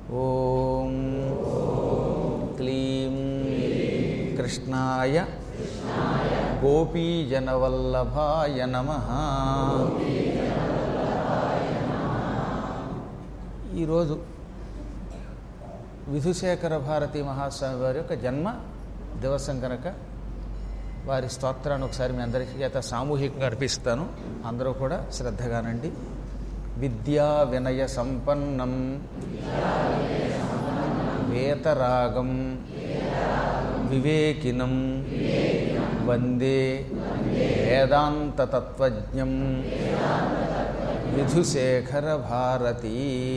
ఓం క్లీం కృష్ణాయ గోపీజనవల్లభాయ నమ ఈరోజు విధుశేఖర భారతీ మహాస్వామి వారి యొక్క జన్మ దివసం కనుక వారి స్తోత్రాన్ని ఒకసారి మీ అందరికీ చేత సామూహికంగా అర్పిస్తాను అందరూ కూడా శ్రద్ధగానండి విద్యా వినయ సంపన్నం వేతరాగం వివేకినం వందే వేదాంతతత్వజ్ఞం విధుశేఖర భారతీ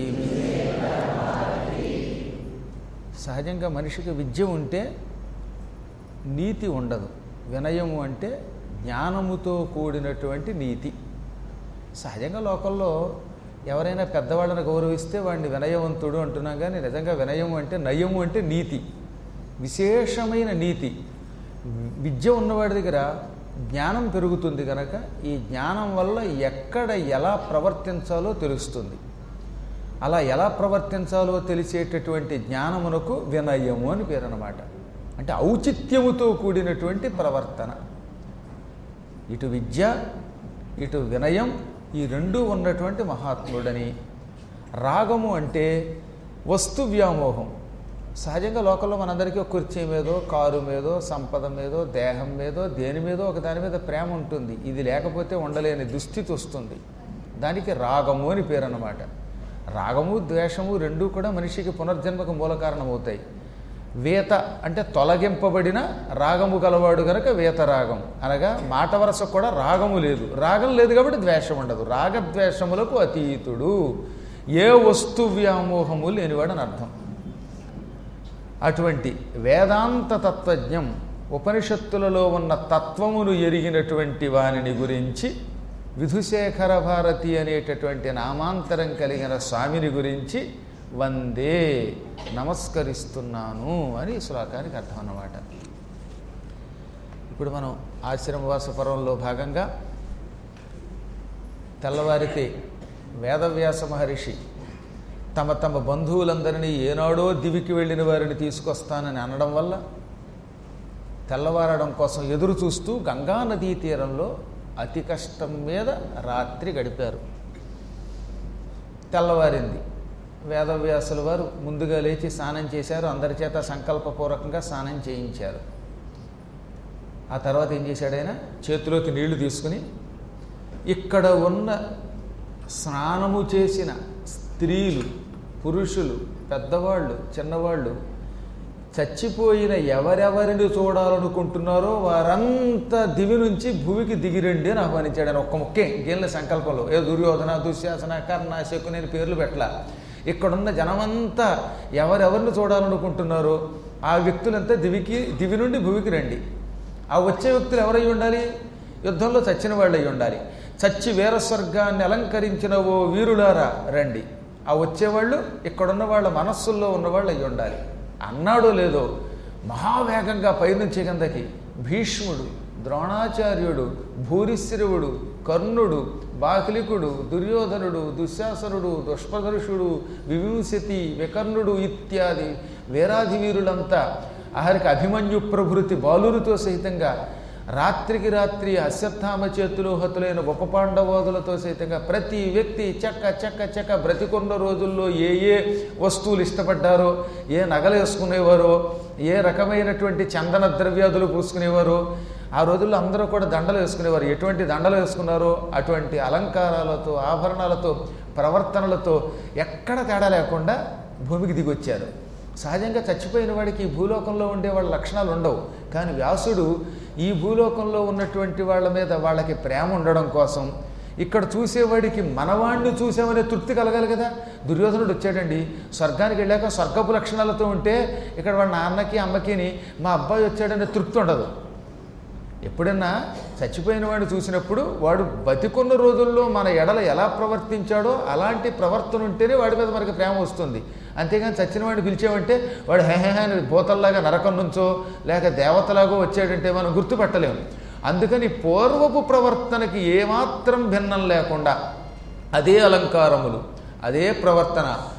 సహజంగా మనిషికి విద్య ఉంటే నీతి ఉండదు వినయము అంటే జ్ఞానముతో కూడినటువంటి నీతి సహజంగా లోకల్లో ఎవరైనా పెద్దవాళ్ళని గౌరవిస్తే వాడిని వినయవంతుడు అంటున్నాం కానీ నిజంగా వినయము అంటే నయము అంటే నీతి విశేషమైన నీతి విద్య ఉన్నవాడి దగ్గర జ్ఞానం పెరుగుతుంది కనుక ఈ జ్ఞానం వల్ల ఎక్కడ ఎలా ప్రవర్తించాలో తెలుస్తుంది అలా ఎలా ప్రవర్తించాలో తెలిసేటటువంటి జ్ఞానమునకు వినయము అని పేరు అన్నమాట అంటే ఔచిత్యముతో కూడినటువంటి ప్రవర్తన ఇటు విద్య ఇటు వినయం ఈ రెండు ఉన్నటువంటి మహాత్ముడని రాగము అంటే వస్తు వ్యామోహం సహజంగా లోకంలో మనందరికీ ఒక కుర్చీ మీదో కారు మీదో సంపద మీదో దేహం మీదో దేని మీదో ఒక దాని మీద ప్రేమ ఉంటుంది ఇది లేకపోతే ఉండలేని దుస్థితి వస్తుంది దానికి రాగము అని పేరు అన్నమాట రాగము ద్వేషము రెండూ కూడా మనిషికి పునర్జన్మకు మూల కారణమవుతాయి వేత అంటే తొలగింపబడిన రాగము గలవాడు గనక వేత రాగం అనగా మాట వరస కూడా రాగము లేదు రాగం లేదు కాబట్టి ద్వేషం ఉండదు రాగద్వేషములకు అతీతుడు ఏ వస్తు వ్యామోహము లేనివాడు అని అర్థం అటువంటి వేదాంత తత్వజ్ఞం ఉపనిషత్తులలో ఉన్న తత్వమును ఎరిగినటువంటి వానిని గురించి విధుశేఖర భారతి అనేటటువంటి నామాంతరం కలిగిన స్వామిని గురించి వందే నమస్కరిస్తున్నాను అని ఈ శ్లోకానికి అర్థం అన్నమాట ఇప్పుడు మనం ఆశ్రమవాస పర్వంలో భాగంగా తెల్లవారితే వేదవ్యాస మహర్షి తమ తమ బంధువులందరినీ ఏనాడో దివికి వెళ్ళిన వారిని తీసుకొస్తానని అనడం వల్ల తెల్లవారడం కోసం ఎదురు చూస్తూ గంగా నదీ తీరంలో అతి కష్టం మీద రాత్రి గడిపారు తెల్లవారింది వేదవ్యాసుల వారు ముందుగా లేచి స్నానం చేశారు అందరి చేత సంకల్పపూర్వకంగా స్నానం చేయించారు ఆ తర్వాత ఏం చేశాడు ఆయన చేతిలోకి నీళ్లు తీసుకుని ఇక్కడ ఉన్న స్నానము చేసిన స్త్రీలు పురుషులు పెద్దవాళ్ళు చిన్నవాళ్ళు చచ్చిపోయిన ఎవరెవరిని చూడాలనుకుంటున్నారో వారంతా దివి నుంచి భూమికి దిగిరండి అని ఆహ్వానించాడు ఆయన ఒక్క ముక్కే గేళ్ళ సంకల్పంలో ఏ దుర్యోధన దుశ్శాసన కర్ణ శకుని పేర్లు పెట్టల ఇక్కడున్న జనమంతా ఎవరెవరిని చూడాలనుకుంటున్నారో ఆ వ్యక్తులంతా దివికి దివి నుండి భూమికి రండి ఆ వచ్చే వ్యక్తులు ఎవరై ఉండాలి యుద్ధంలో చచ్చిన వాళ్ళు అయి ఉండాలి చచ్చి వీర స్వర్గాన్ని అలంకరించిన ఓ వీరులారా రండి ఆ వచ్చేవాళ్ళు ఇక్కడున్న వాళ్ళ మనస్సుల్లో ఉన్నవాళ్ళు అయి ఉండాలి అన్నాడో లేదో మహావేగంగా పైనుంచి కిందకి భీష్ముడు ద్రోణాచార్యుడు భూరిశ్రవుడు కర్ణుడు బాకిలికుడు దుర్యోధనుడు దుశ్శాసనుడు దుష్పదరుషుడు వివింశతి వికర్ణుడు ఇత్యాది వీరాధి వీరులంతా ఆఖరికి అభిమన్యు ప్రభృతి బాలురితో సహితంగా రాత్రికి రాత్రి అశ్వత్థామ చేతిలో హతులైన ఉప పాండవోదులతో సహితంగా ప్రతి వ్యక్తి చెక్క చెక్క చెక్క బ్రతికొన్న రోజుల్లో ఏ ఏ వస్తువులు ఇష్టపడ్డారో ఏ నగలు వేసుకునేవారో ఏ రకమైనటువంటి చందన ద్రవ్యాదులు పూసుకునేవారో ఆ రోజుల్లో అందరూ కూడా దండలు వేసుకునేవారు ఎటువంటి దండలు వేసుకున్నారో అటువంటి అలంకారాలతో ఆభరణాలతో ప్రవర్తనలతో ఎక్కడ తేడా లేకుండా భూమికి దిగొచ్చారు సహజంగా చచ్చిపోయిన వాడికి ఈ భూలోకంలో ఉండే వాళ్ళ లక్షణాలు ఉండవు కానీ వ్యాసుడు ఈ భూలోకంలో ఉన్నటువంటి వాళ్ళ మీద వాళ్ళకి ప్రేమ ఉండడం కోసం ఇక్కడ చూసేవాడికి మనవాణ్ణి చూసామనే తృప్తి కలగాలి కదా దుర్యోధనుడు వచ్చాడండి స్వర్గానికి వెళ్ళాక స్వర్గపు లక్షణాలతో ఉంటే ఇక్కడ వాళ్ళ నాన్నకి అమ్మకిని మా అబ్బాయి వచ్చాడనే తృప్తి ఉండదు ఎప్పుడన్నా చచ్చిపోయిన వాడిని చూసినప్పుడు వాడు బతికున్న రోజుల్లో మన ఎడల ఎలా ప్రవర్తించాడో అలాంటి ప్రవర్తన ఉంటేనే వాడి మీద మనకి ప్రేమ వస్తుంది అంతేగాని చచ్చిన వాడిని పిలిచామంటే వాడు హెహెహ అని భూతల్లాగా నరకం నుంచో లేక దేవతలాగో వచ్చాడంటే మనం గుర్తుపట్టలేము అందుకని పూర్వపు ప్రవర్తనకి ఏమాత్రం భిన్నం లేకుండా అదే అలంకారములు అదే ప్రవర్తన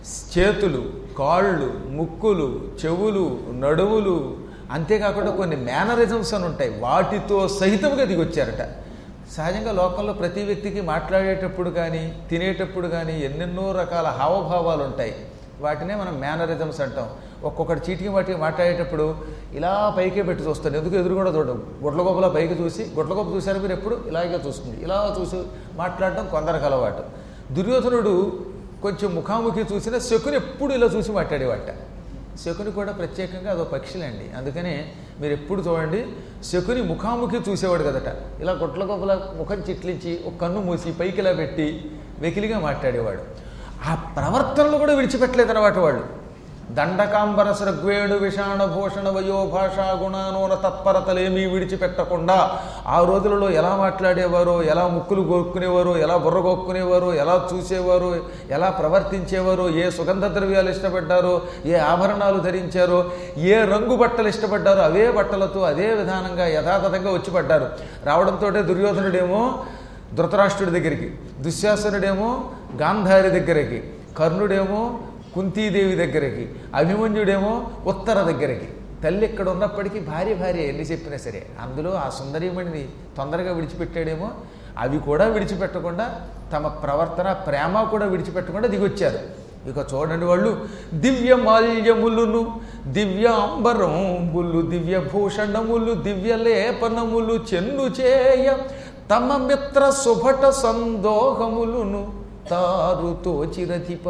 చేతులు కాళ్ళు ముక్కులు చెవులు నడువులు అంతేకాకుండా కొన్ని మేనరిజమ్స్ అని ఉంటాయి వాటితో సహితముగా దిగొచ్చారట సహజంగా లోకంలో ప్రతి వ్యక్తికి మాట్లాడేటప్పుడు కానీ తినేటప్పుడు కానీ ఎన్నెన్నో రకాల హావభావాలు ఉంటాయి వాటినే మనం మేనరిజమ్స్ అంటాం ఒక్కొక్కటి చీటికి వాటికి మాట్లాడేటప్పుడు ఇలా పైకే పెట్టి చూస్తాడు ఎందుకు ఎదురు కూడా చూడడం గుడ్లగొప్పలా పైకి చూసి గుడ్లగొప్ప చూశారు మీరు ఎప్పుడు ఇలాగే చూస్తుంది ఇలా చూసి మాట్లాడడం కొందరికి అలవాటు దుర్యోధనుడు కొంచెం ముఖాముఖి చూసిన శకుని ఎప్పుడు ఇలా చూసి మాట్లాడేవాట శకుని కూడా ప్రత్యేకంగా అదో పక్షులండి అందుకనే మీరు ఎప్పుడు చూడండి శకుని ముఖాముఖి చూసేవాడు కదట ఇలా గుట్ల గొప్పల ముఖం చిట్లించి ఒక కన్ను మూసి పైకి ఇలా పెట్టి వెకిలిగా మాట్లాడేవాడు ఆ ప్రవర్తనలు కూడా విడిచిపెట్టలేదన్నమాట వాళ్ళు దండకాంబర సృగ్వేణు విషాణ భూషణ వయో భాషా గుణానోన తత్పరతలేమీ విడిచిపెట్టకుండా ఆ రోజులలో ఎలా మాట్లాడేవారో ఎలా ముక్కులు గోక్కునేవారో ఎలా బుర్ర గోక్కునేవారో ఎలా చూసేవారో ఎలా ప్రవర్తించేవారో ఏ సుగంధ ద్రవ్యాలు ఇష్టపడ్డారో ఏ ఆభరణాలు ధరించారో ఏ రంగు బట్టలు ఇష్టపడ్డారో అవే బట్టలతో అదే విధానంగా యథాతథంగా వచ్చి పడ్డారు రావడంతో దుర్యోధనుడేమో ధృతరాష్ట్రుడి దగ్గరికి దుశ్శాసనుడేమో గాంధారి దగ్గరికి కర్ణుడేమో కుంతీదేవి దగ్గరికి అభిమన్యుడేమో ఉత్తర దగ్గరికి తల్లి ఇక్కడ ఉన్నప్పటికీ భార్య భార్య ఎన్ని చెప్పినా సరే అందులో ఆ సుందరీమణిని తొందరగా విడిచిపెట్టాడేమో అవి కూడా విడిచిపెట్టకుండా తమ ప్రవర్తన ప్రేమ కూడా విడిచిపెట్టకుండా దిగొచ్చారు ఇక చూడండి వాళ్ళు దివ్య మాల్యములును దివ్య అంబరంబులు దివ్య భూషణములు దివ్య లేపనములు చెన్ను చేయ తమ మిత్ర సుభట సందోహములును తారుతో చిరతిప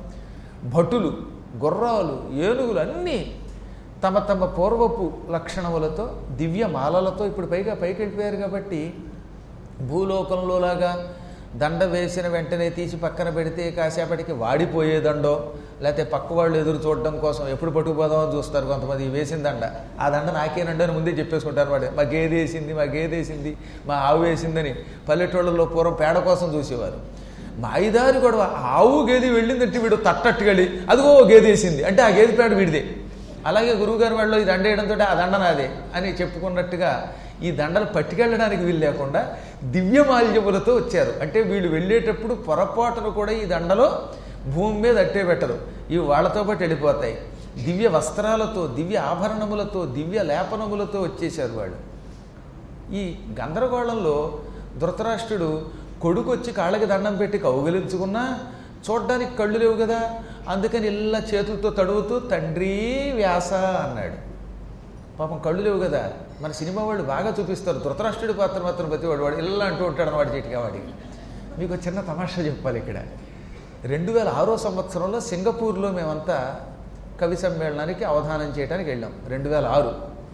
భటులు గుర్రాలు ఏనుగులు అన్నీ తమ తమ పూర్వపు లక్షణములతో దివ్య మాలలతో ఇప్పుడు పైగా పైకి వెళ్ళిపోయారు కాబట్టి భూలోకంలో లాగా దండ వేసిన వెంటనే తీసి పక్కన పెడితే కాసేపటికి వాడిపోయే దండో లేకపోతే పక్క వాళ్ళు ఎదురు చూడడం కోసం ఎప్పుడు పట్టుకుపోదామని చూస్తారు కొంతమంది "ఈ వేసిన దండ ఆ దండ నాకేనండి అని ముందే చెప్పేసుకుంటారు వాడు మా గేదె వేసింది మా గేదె వేసింది మా ఆవు వేసిందని పల్లెటూళ్ళలో పూర్వం పేడ కోసం చూసేవారు మా ఐదారు గొడవ ఆవు గేదె వెళ్ళిందంటే వీడు తట్టట్టుకెళ్ళి అదిగో గేదె వేసింది అంటే ఆ గేదె పేడ వీడిదే అలాగే గురువుగారి వాళ్ళు ఈ దండ వేయడంతో ఆ దండ నాదే అని చెప్పుకున్నట్టుగా ఈ దండలు పట్టుకెళ్ళడానికి వీలు లేకుండా దివ్యమాల్యములతో వచ్చారు అంటే వీళ్ళు వెళ్ళేటప్పుడు పొరపాటును కూడా ఈ దండలో భూమి మీద అట్టే పెట్టరు ఇవి వాళ్ళతో పాటు వెళ్ళిపోతాయి దివ్య వస్త్రాలతో దివ్య ఆభరణములతో దివ్య లేపనములతో వచ్చేసారు వాళ్ళు ఈ గందరగోళంలో ధృతరాష్ట్రుడు కొడుకు వచ్చి కాళ్ళకి దండం పెట్టి కౌగిలించుకున్నా చూడ్డానికి కళ్ళు లేవు కదా అందుకని ఇలా చేతులతో తడువుతూ తండ్రి వ్యాస అన్నాడు పాపం కళ్ళు లేవు కదా మన సినిమా వాళ్ళు బాగా చూపిస్తారు ధృతరాష్ట్రుడి పాత్ర మాత్రం ప్రతివాడు వాడు ఇలా అంటూ ఉంటాడు అన్నవాడు చీటిగా వాడికి మీకు ఒక చిన్న తమాషా చెప్పాలి ఇక్కడ రెండు వేల ఆరో సంవత్సరంలో సింగపూర్లో మేమంతా కవి సమ్మేళనానికి అవధానం చేయడానికి వెళ్ళాం రెండు వేల ఆరు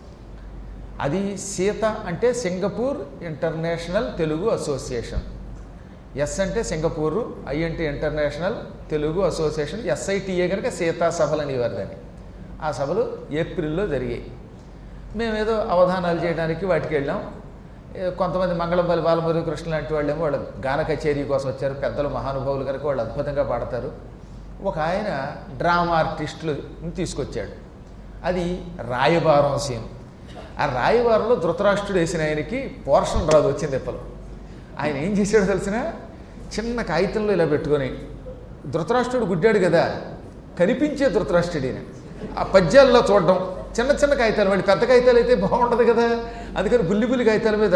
అది సీత అంటే Singapore international Telugu association S అంటే సింగపూరు ఐ అంటే ఇంటర్నేషనల్ తెలుగు అసోసియేషన్ ఎస్ఐటిఏ కనుక సీతా సభలు అనేవారు దాన్ని ఆ సభలు ఏప్రిల్లో జరిగాయి మేమేదో అవధానాలు చేయడానికి వాటికి వెళ్ళాం ఏ, కొంతమంది మంగళంపల్లి బాలమురళి కృష్ణ లాంటి వాళ్ళేమో వాళ్ళ గాన కచేరీ కోసం వచ్చారు పెద్దలు మహానుభావులు కనుక వాళ్ళు అద్భుతంగా పాడతారు ఒక ఆయన డ్రామా ఆర్టిస్టులు తీసుకొచ్చాడు అది రాయబారం సీన్ ఆ రాయబారంలో ధృతరాష్ట్రుడు వేసిన ఆయనకి పోర్షన్ రాదు వచ్చింది ఎప్పలు ఆయన ఏం చేశాడో తెలిసిన చిన్న కాగితంలో ఇలా పెట్టుకొని ధృతరాష్ట్రుడు గుడ్డాడు కదా కనిపించే ధృతరాష్ట్రుడు ఈయన ఆ పద్యాల్లో చూడడం చిన్న చిన్న కాగితాలు మళ్ళీ పెద్ద కాగితాలు అయితే బాగుండదు కదా అందుకని బుల్లి బుల్లి కాగితాల మీద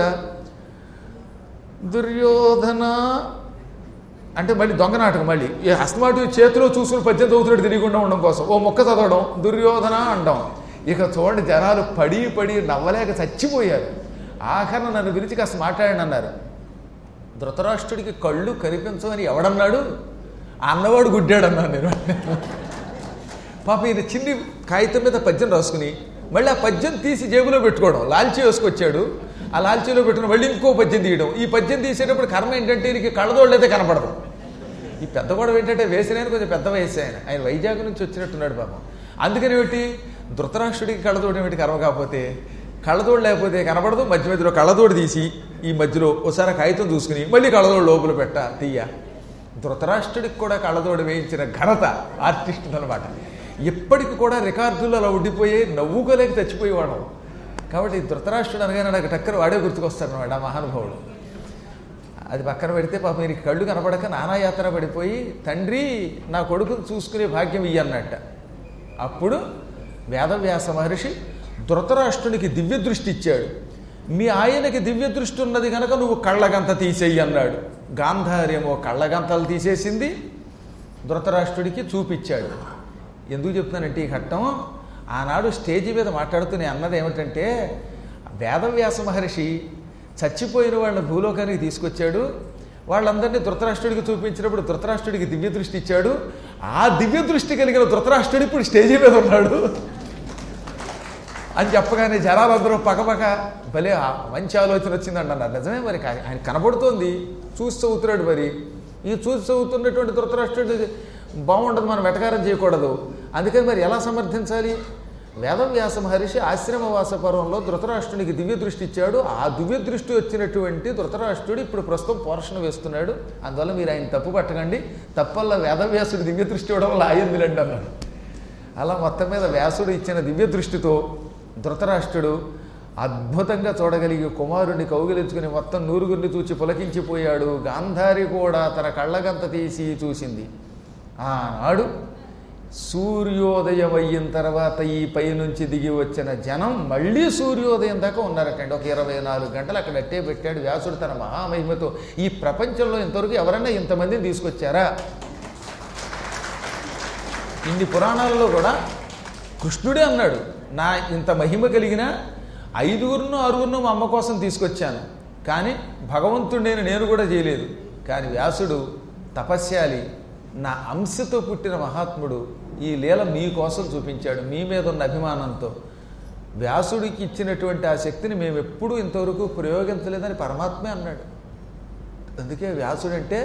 దుర్యోధన అంటే మళ్ళీ దొంగ నాటకం మళ్ళీ ఈ అస్తమాటు చేతిలో చూసుకుని పద్యం చదువుతున్నాడు తెలియకుండా ఉండడం కోసం ఓ మొక్క చదవడం దుర్యోధన అండం ఇక చూడండి జనాలు పడి పడి నవ్వలేక చచ్చిపోయారు ఆఖరణ నన్ను పిలిచి కాస్త మాట్లాడండి అన్నారు ధృతరాష్ట్రుడికి కళ్ళు కనిపించమని ఎవడన్నాడు ఆ అన్నవాడు గుడ్డాడు అన్నాను నేను పాప ఈయన చిన్ని కాగితం మీద పద్యం రాసుకుని మళ్ళీ ఆ పద్యం తీసి జేబులో పెట్టుకోవడం లాల్చీ వేసుకొచ్చాడు ఆ లాల్చీలో పెట్టుకుని మళ్ళీ ఇంకో పద్యం తీయడం ఈ పద్యం తీసేటప్పుడు కర్మ ఏంటంటే ఈయనకి కళ్ళదోళ్ళైతే కనపడదు ఈ పెద్ద గొడవ ఏంటంటే వేసిన ఆయన కొంచెం పెద్ద వయసు ఆయన ఆయన వైజాగ్ నుంచి వచ్చినట్టున్నాడు పాపం అందుకని ఏమిటి ధృతరాష్ట్రుడికి కళ్ళతోడు ఏమిటి కర్మ కాకపోతే కళ్ళతోడు లేకపోతే కనపడదు మధ్య మధ్యలో కళ్ళతోడు తీసి ఈ మధ్యలో ఒకసారి ఆ కాగితం చూసుకుని మళ్ళీ కళ్ళతోడు లోపల పెట్ట తీయ ధృతరాష్ట్రుడికి కూడా కళ్ళతోడు వేయించిన ఘనత ఆర్టిస్ట్ అనమాట ఇప్పటికి కూడా రికార్డులు అలా ఉండిపోయి నవ్వుకోలేక చచ్చిపోయేవాడు కాబట్టి ధృతరాష్ట్రుడు అనగానే నాకు టక్కర వాడే గుర్తుకొస్తాడు అనమాట ఆ మహానుభావుడు అది పక్కన పెడితే పాప మీరు కళ్ళు కనపడక నానాయాత్ర పడిపోయి తండ్రి నా కొడుకును చూసుకునే భాగ్యం ఇయ్యన్నట్ట అప్పుడు వేదవ్యాస మహర్షి ధృతరాష్ట్రునికి దివ్య దృష్టి ఇచ్చాడు మీ ఆయనకి దివ్య దృష్టి ఉన్నది కనుక నువ్వు కళ్ళగంత తీసేయి అన్నాడు గాంధార్యమో కళ్ళగంతలు తీసేసింది ధృతరాష్ట్రుడికి చూపించాడు ఎందుకు చెప్తానంటే ఈ ఘట్టం ఆనాడు స్టేజి మీద మాట్లాడుతూ నేను అన్నది ఏమిటంటే వేదవ్యాస మహర్షి చచ్చిపోయిన వాళ్ళని భూలోకానికి తీసుకొచ్చాడు వాళ్ళందరినీ ధృతరాష్ట్రుడికి చూపించినప్పుడు ధృతరాష్ట్రుడికి దివ్య దృష్టి ఇచ్చాడు ఆ దివ్య దృష్టి కలిగిన ధృతరాష్ట్రుడు ఇప్పుడు స్టేజీ మీద ఉన్నాడు అని చెప్పగానే జనాలందరూ పకపక భలే ఆ మంచి ఆలోచన వచ్చిందండి అన్నారు నిజమే మరి కా- ఆయన కనబడుతోంది చూసి చదువుతున్నాడు మరి ఈ చూసి చదువుతున్నటువంటి ధృతరాష్ట్రుడు బాగుండదు మనం వెటకారం చేయకూడదు అందుకని మరి ఎలా సమర్థించాలి వేదవ్యాస మహర్షి ఆశ్రమవాస పర్వంలో ధృతరాష్ట్రునికి దివ్య దృష్టి ఇచ్చాడు ఆ దివ్య దృష్టి వచ్చినటువంటి ధృతరాష్ట్రుడు ఇప్పుడు ప్రస్తుతం పోషణ వేస్తున్నాడు అందువల్ల మీరు ఆయన తప్పు పట్టకండి తప్పల్ల వేదవ్యాసుడు దివ్య దృష్టి ఇవ్వడం వల్ల ఆయిందిలండి అన్నాడు అలా మొత్తం మీద వ్యాసుడు ఇచ్చిన దివ్య దృష్టితో ధృతరాష్ట్రుడు అద్భుతంగా చూడగలిగి కుమారుడిని కౌగిలించుకుని మొత్తం నూరుగురిని చూచి పులకించిపోయాడు గాంధారి కూడా తన కళ్ళగంత తీసి చూసింది ఆనాడు సూర్యోదయం అయిన తర్వాత ఈ పైనుంచి దిగి వచ్చిన జనం మళ్ళీ సూర్యోదయం దాకా ఉన్నారటండి ఒక ఇరవై నాలుగు గంటలు అక్కడ అట్టే పెట్టాడు వ్యాసుడు తన మహామహిమతో ఈ ప్రపంచంలో ఇంతవరకు ఎవరైనా ఇంతమందిని తీసుకొచ్చారా ఇన్ని పురాణాలలో కూడా కృష్ణుడే అన్నాడు నా ఇంత మహిమ కలిగిన ఐదుగురును ఆరుగురును మా అమ్మ కోసం తీసుకొచ్చాను కానీ భగవంతుడైన నేను కూడా చేయలేదు కానీ వ్యాసుడు తపస్యాలి నా అంశతో పుట్టిన మహాత్ముడు ఈ లీల మీకోసం చూపించాడు మీ మీద ఉన్న అభిమానంతో వ్యాసుడికి ఇచ్చినటువంటి ఆ శక్తిని మేము ఎప్పుడూ ఇంతవరకు ప్రయోగించలేదని పరమాత్మే అన్నాడు అందుకే వ్యాసుడంటే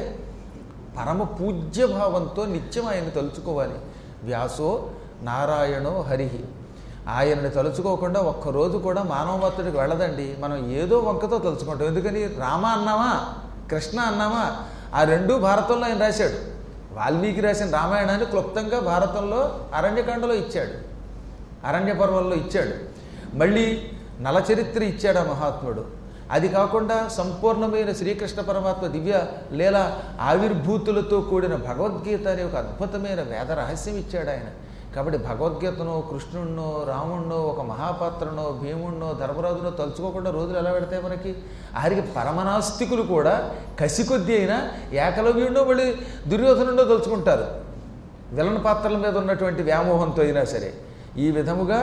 పరమ పూజ్యభావంతో నిత్యం ఆయన తలుచుకోవాలి వ్యాసో నారాయణో హరిహి ఆయనని తలుచుకోకుండా ఒక్కరోజు కూడా మానవమత్తుడికి వెళ్ళదండి మనం ఏదో వంకతో తలుచుకుంటాం ఎందుకని రామ అన్నామా కృష్ణ అన్నామా ఆ రెండు భారతంలో ఆయన రాశాడు వాల్మీకి రాసిన రామాయణాన్ని క్లుప్తంగా భారతంలో అరణ్యకాండలో ఇచ్చాడు అరణ్య పర్వంలో ఇచ్చాడు మళ్ళీ నలచరిత్ర ఇచ్చాడు ఆ మహాత్ముడు అది కాకుండా సంపూర్ణమైన శ్రీకృష్ణ పరమాత్మ దివ్య లీల ఆవిర్భూతులతో కూడిన భగవద్గీత అనే ఒక అద్భుతమైన వేద రహస్యం ఇచ్చాడు ఆయన కాబట్టి భగవద్గీతనో కృష్ణుణ్ణో రాముణ్ణో ఒక మహాపాత్రనో భీముణ్ణో ధర్మరాజునో తలుచుకోకుండా రోజులు ఎలా పెడతాయి మనకి ఆరికి పరమనాస్తికులు కూడా కసి కొద్దీ అయినా ఏకలవ్యుడినో మళ్ళీ దుర్యోధనుడో తలుచుకుంటారు విలన్ పాత్రల మీద ఉన్నటువంటి వ్యామోహంతో అయినా సరే ఈ విధముగా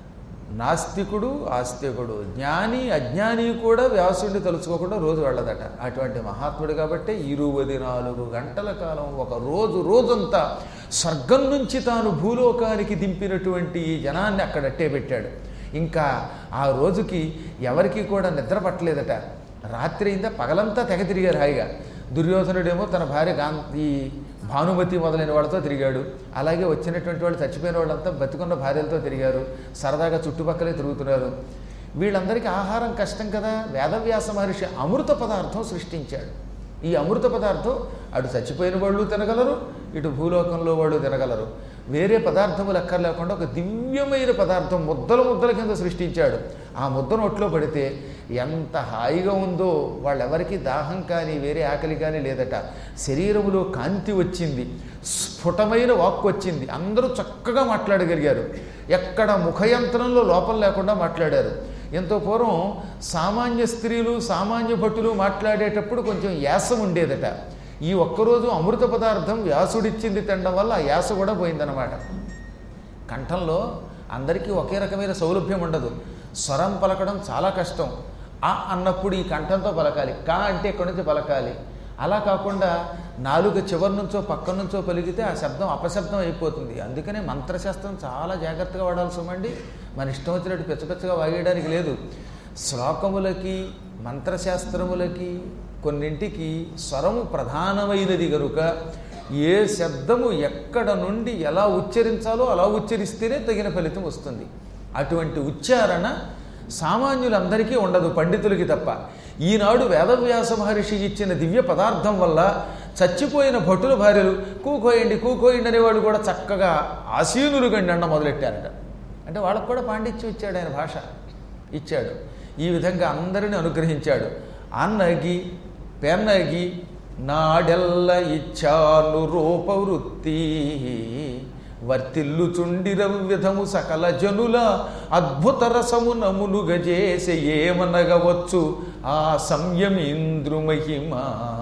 నాస్తికుడు ఆస్తికుడు జ్ఞాని అజ్ఞాని కూడా వ్యాసుడిని తలుచుకోకుండా రోజు వెళ్ళదట అటువంటి మహాత్ముడు కాబట్టి ఇరువది నాలుగు గంటల కాలం ఒక రోజు రోజంతా స్వర్గం నుంచి తాను భూలోకానికి దింపినటువంటి ఈ జనాన్ని అక్కడట్టే పెట్టాడు ఇంకా ఆ రోజుకి ఎవరికి కూడా నిద్ర పట్టలేదట రాత్రి అయిందా పగలంతా తెగ తిరిగారు హాయిగా దుర్యోధనుడేమో తన భార్య గాంధీ భానుమతి మొదలైన వాళ్ళతో తిరిగాడు అలాగే వచ్చినటువంటి వాళ్ళు చచ్చిపోయిన వాళ్ళంతా బతికున్న భార్యలతో తిరిగారు సరదాగా చుట్టుపక్కలే తిరుగుతున్నారు వీళ్ళందరికీ ఆహారం కష్టం కదా వేదవ్యాస మహర్షి అమృత పదార్థం సృష్టించాడు ఈ అమృత పదార్థం అటు చచ్చిపోయిన వాళ్ళు తినగలరు ఇటు భూలోకంలో వాళ్ళు తినగలరు వేరే పదార్థములు అక్కర్లేకుండా ఒక దివ్యమైన పదార్థం ముద్దల ముద్దల కింద సృష్టించాడు ఆ ముద్ద నోట్లో పడితే ఎంత హాయిగా ఉందో వాళ్ళెవరికి దాహం కానీ వేరే ఆకలి కానీ లేదట శరీరములో కాంతి వచ్చింది స్ఫుటమైన వాక్కు వచ్చింది అందరూ చక్కగా మాట్లాడగలిగారు ఎక్కడ ముఖయంత్రంలో లోపం లేకుండా మాట్లాడారు ఎంతో పూర్వం సామాన్య స్త్రీలు సామాన్య భటులు మాట్లాడేటప్పుడు కొంచెం యాసం ఉండేదట ఈ ఒక్కరోజు అమృత పదార్థం వ్యాసుడిచ్చింది తినడం వల్ల ఆ యాస కూడా పోయిందనమాట కంఠంలో అందరికీ ఒకే రకమైన సౌలభ్యం ఉండదు స్వరం పలకడం చాలా కష్టం ఆ అన్నప్పుడు ఈ కంఠంతో పలకాలి కా అంటే ఇక్కడి నుంచి పలకాలి అలా కాకుండా నాలుగు చివరి నుంచో పక్క నుంచో పలికితే ఆ శబ్దం అపశబ్దం అయిపోతుంది అందుకనే మంత్రశాస్త్రం చాలా జాగ్రత్తగా వాడాల్సి ఉందండి మన ఇష్టం వచ్చినట్టు పిచ్చపిచ్చగా వాగేయడానికి లేదు శ్లోకములకి మంత్రశాస్త్రములకి కొన్నింటికి స్వరము ప్రధానమైనది గనుక ఏ శబ్దము ఎక్కడ నుండి ఎలా ఉచ్చరించాలో అలా ఉచ్చరిస్తేనే తగిన ఫలితం వస్తుంది అటువంటి ఉచ్చారణ సామాన్యులందరికీ ఉండదు పండితులకి తప్ప ఈనాడు వేదవ్యాస మహర్షి ఇచ్చిన దివ్య పదార్థం వల్ల చచ్చిపోయిన భటుల భార్యలు కూకోయండి కూకోయండి అనేవాడు కూడా చక్కగా ఆసీనులు గండి అండ మొదలెట్టారట అంటే వాళ్ళకు కూడా పాండిత్యం ఇచ్చాడు ఆయన భాష ఇచ్చాడు ఈ విధంగా అందరిని అనుగ్రహించాడు అన్నగి పెనగి నాడెల్ల ఇచ్చాను రూపవృత్తి వర్తిల్లుచుండిర విధము సకల జనుల అద్భుత రసము నమునుగజేసే ఏమనగవచ్చు ఆ సంయమీంద్రు మహిమ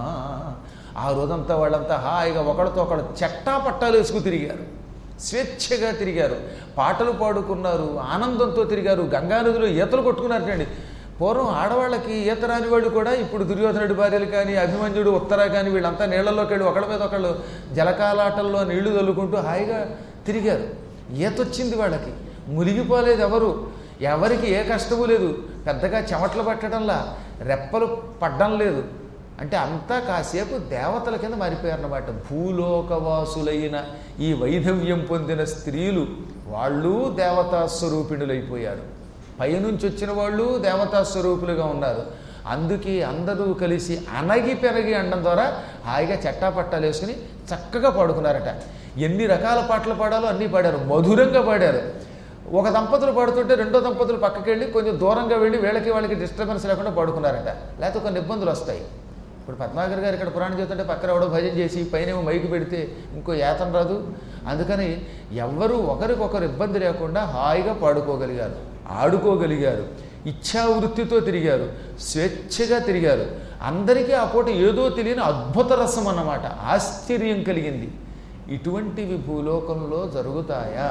ఆ రోజంతా వాళ్ళంతా హాయిగా ఒకడితో ఒకడు చెట్టా పట్టాలు వేసుకు తిరిగారు స్వేచ్ఛగా తిరిగారు పాటలు పాడుకున్నారు ఆనందంతో తిరిగారు గంగానదిలో ఈతలు కొట్టుకున్నారండి పూర్వం ఆడవాళ్ళకి ఈత రాని వాళ్ళు కూడా ఇప్పుడు దుర్యోధనుడి భార్యలు కానీ అభిమన్యుడు ఉత్తర కానీ వీళ్ళంతా నీళ్లలోకి వెళ్ళి ఒకళ్ళ మీద ఒకళ్ళు జలకాలాటల్లో నీళ్లు తల్లుకుంటూ హాయిగా తిరిగారు ఈత వచ్చింది వాళ్ళకి మునిగిపోలేదు ఎవరు ఎవరికి ఏ కష్టము లేదు పెద్దగా చెమటలు పట్టడంలా రెప్పలు పడ్డం లేదు అంటే అంతా కాసేపు దేవతల కింద మారిపోయారన్నమాట భూలోకవాసులైన ఈ వైధవ్యం పొందిన స్త్రీలు వాళ్ళు దేవతా స్వరూపిణులైపోయారు పైనుంచి వచ్చిన వాళ్ళు దేవతా స్వరూపులుగా ఉన్నారు అందుకే అందరూ కలిసి అనగి పెరగి అనడం ద్వారా హాయిగా చట్టాపట్టాలు వేసుకుని చక్కగా పాడుకున్నారట ఎన్ని రకాల పాటలు పాడాలో అన్నీ పాడారు మధురంగా పాడారు ఒక దంపతులు పాడుతుంటే రెండో దంపతులు పక్కకి వెళ్ళి కొంచెం దూరంగా వెళ్ళి వీళ్ళకి వాళ్ళకి డిస్టర్బెన్స్ లేకుండా పాడుకున్నారట లేకపోతే కొన్ని ఇబ్బందులు వస్తాయి ఇప్పుడు పద్మాకర్ గారు ఇక్కడ పురాణం చెబుతుంటే పక్కన ఎవడో భజన చేసి పైన ఏమో మైకు పెడితే ఇంకో ఏతం రాదు అందుకని ఎవ్వరూ ఒకరికొకరు ఇబ్బంది లేకుండా హాయిగా పాడుకోగలిగారు ఆడుకోగలిగారు ఇచ్ఛావృత్తితో తిరిగారు స్వేచ్ఛగా తిరిగారు అందరికీ ఆ పూట ఏదో తెలియని అద్భుత రసం అన్నమాట ఆశ్చర్యం కలిగింది ఇటువంటివి భూలోకంలో జరుగుతాయా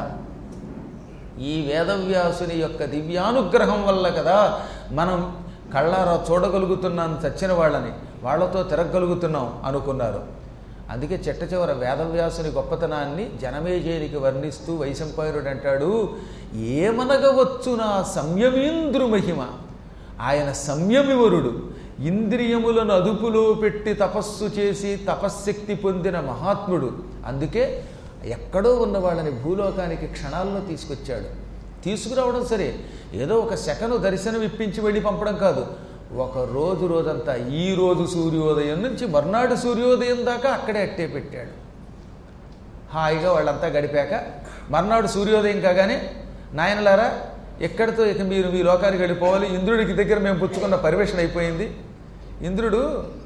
ఈ వేదవ్యాసుని యొక్క దివ్యానుగ్రహం వల్ల కదా మనం కళ్ళారా చూడగలుగుతున్నాం చచ్చిన వాళ్ళని వాళ్ళతో తిరగగలుగుతున్నాం అనుకున్నారు అందుకే చెట్ట చివర వేదవ్యాసుని గొప్పతనాన్ని జనమేజయునికి వర్ణిస్తూ వైశంపాయనుడు అంటాడు ఏమనగవచ్చు నా సంయమీంద్రు మహిమ ఆయన సంయమివరుడు ఇంద్రియములను అదుపులో పెట్టి తపస్సు చేసి తపశ్శక్తి పొందిన మహాత్ముడు అందుకే ఎక్కడో ఉన్న వాళ్ళని భూలోకానికి క్షణాల్లో తీసుకొచ్చాడు తీసుకురావడం సరే ఏదో ఒక సెకను దర్శనం ఇప్పించి వెళ్ళి పంపడం కాదు ఒక రోజు రోజంతా ఈ రోజు సూర్యోదయం నుంచి మర్నాడు సూర్యోదయం దాకా అక్కడే అట్టే పెట్టాడు హాయిగా వాళ్ళంతా గడిపాక మర్నాడు సూర్యోదయం కాగానే నాయనలారా ఎక్కడితో ఇక మీరు మీ లోకానికి వెళ్ళిపోవాలి ఇంద్రుడికి దగ్గర మేము పుచ్చుకున్న పరివేషణ అయిపోయింది ఇంద్రుడు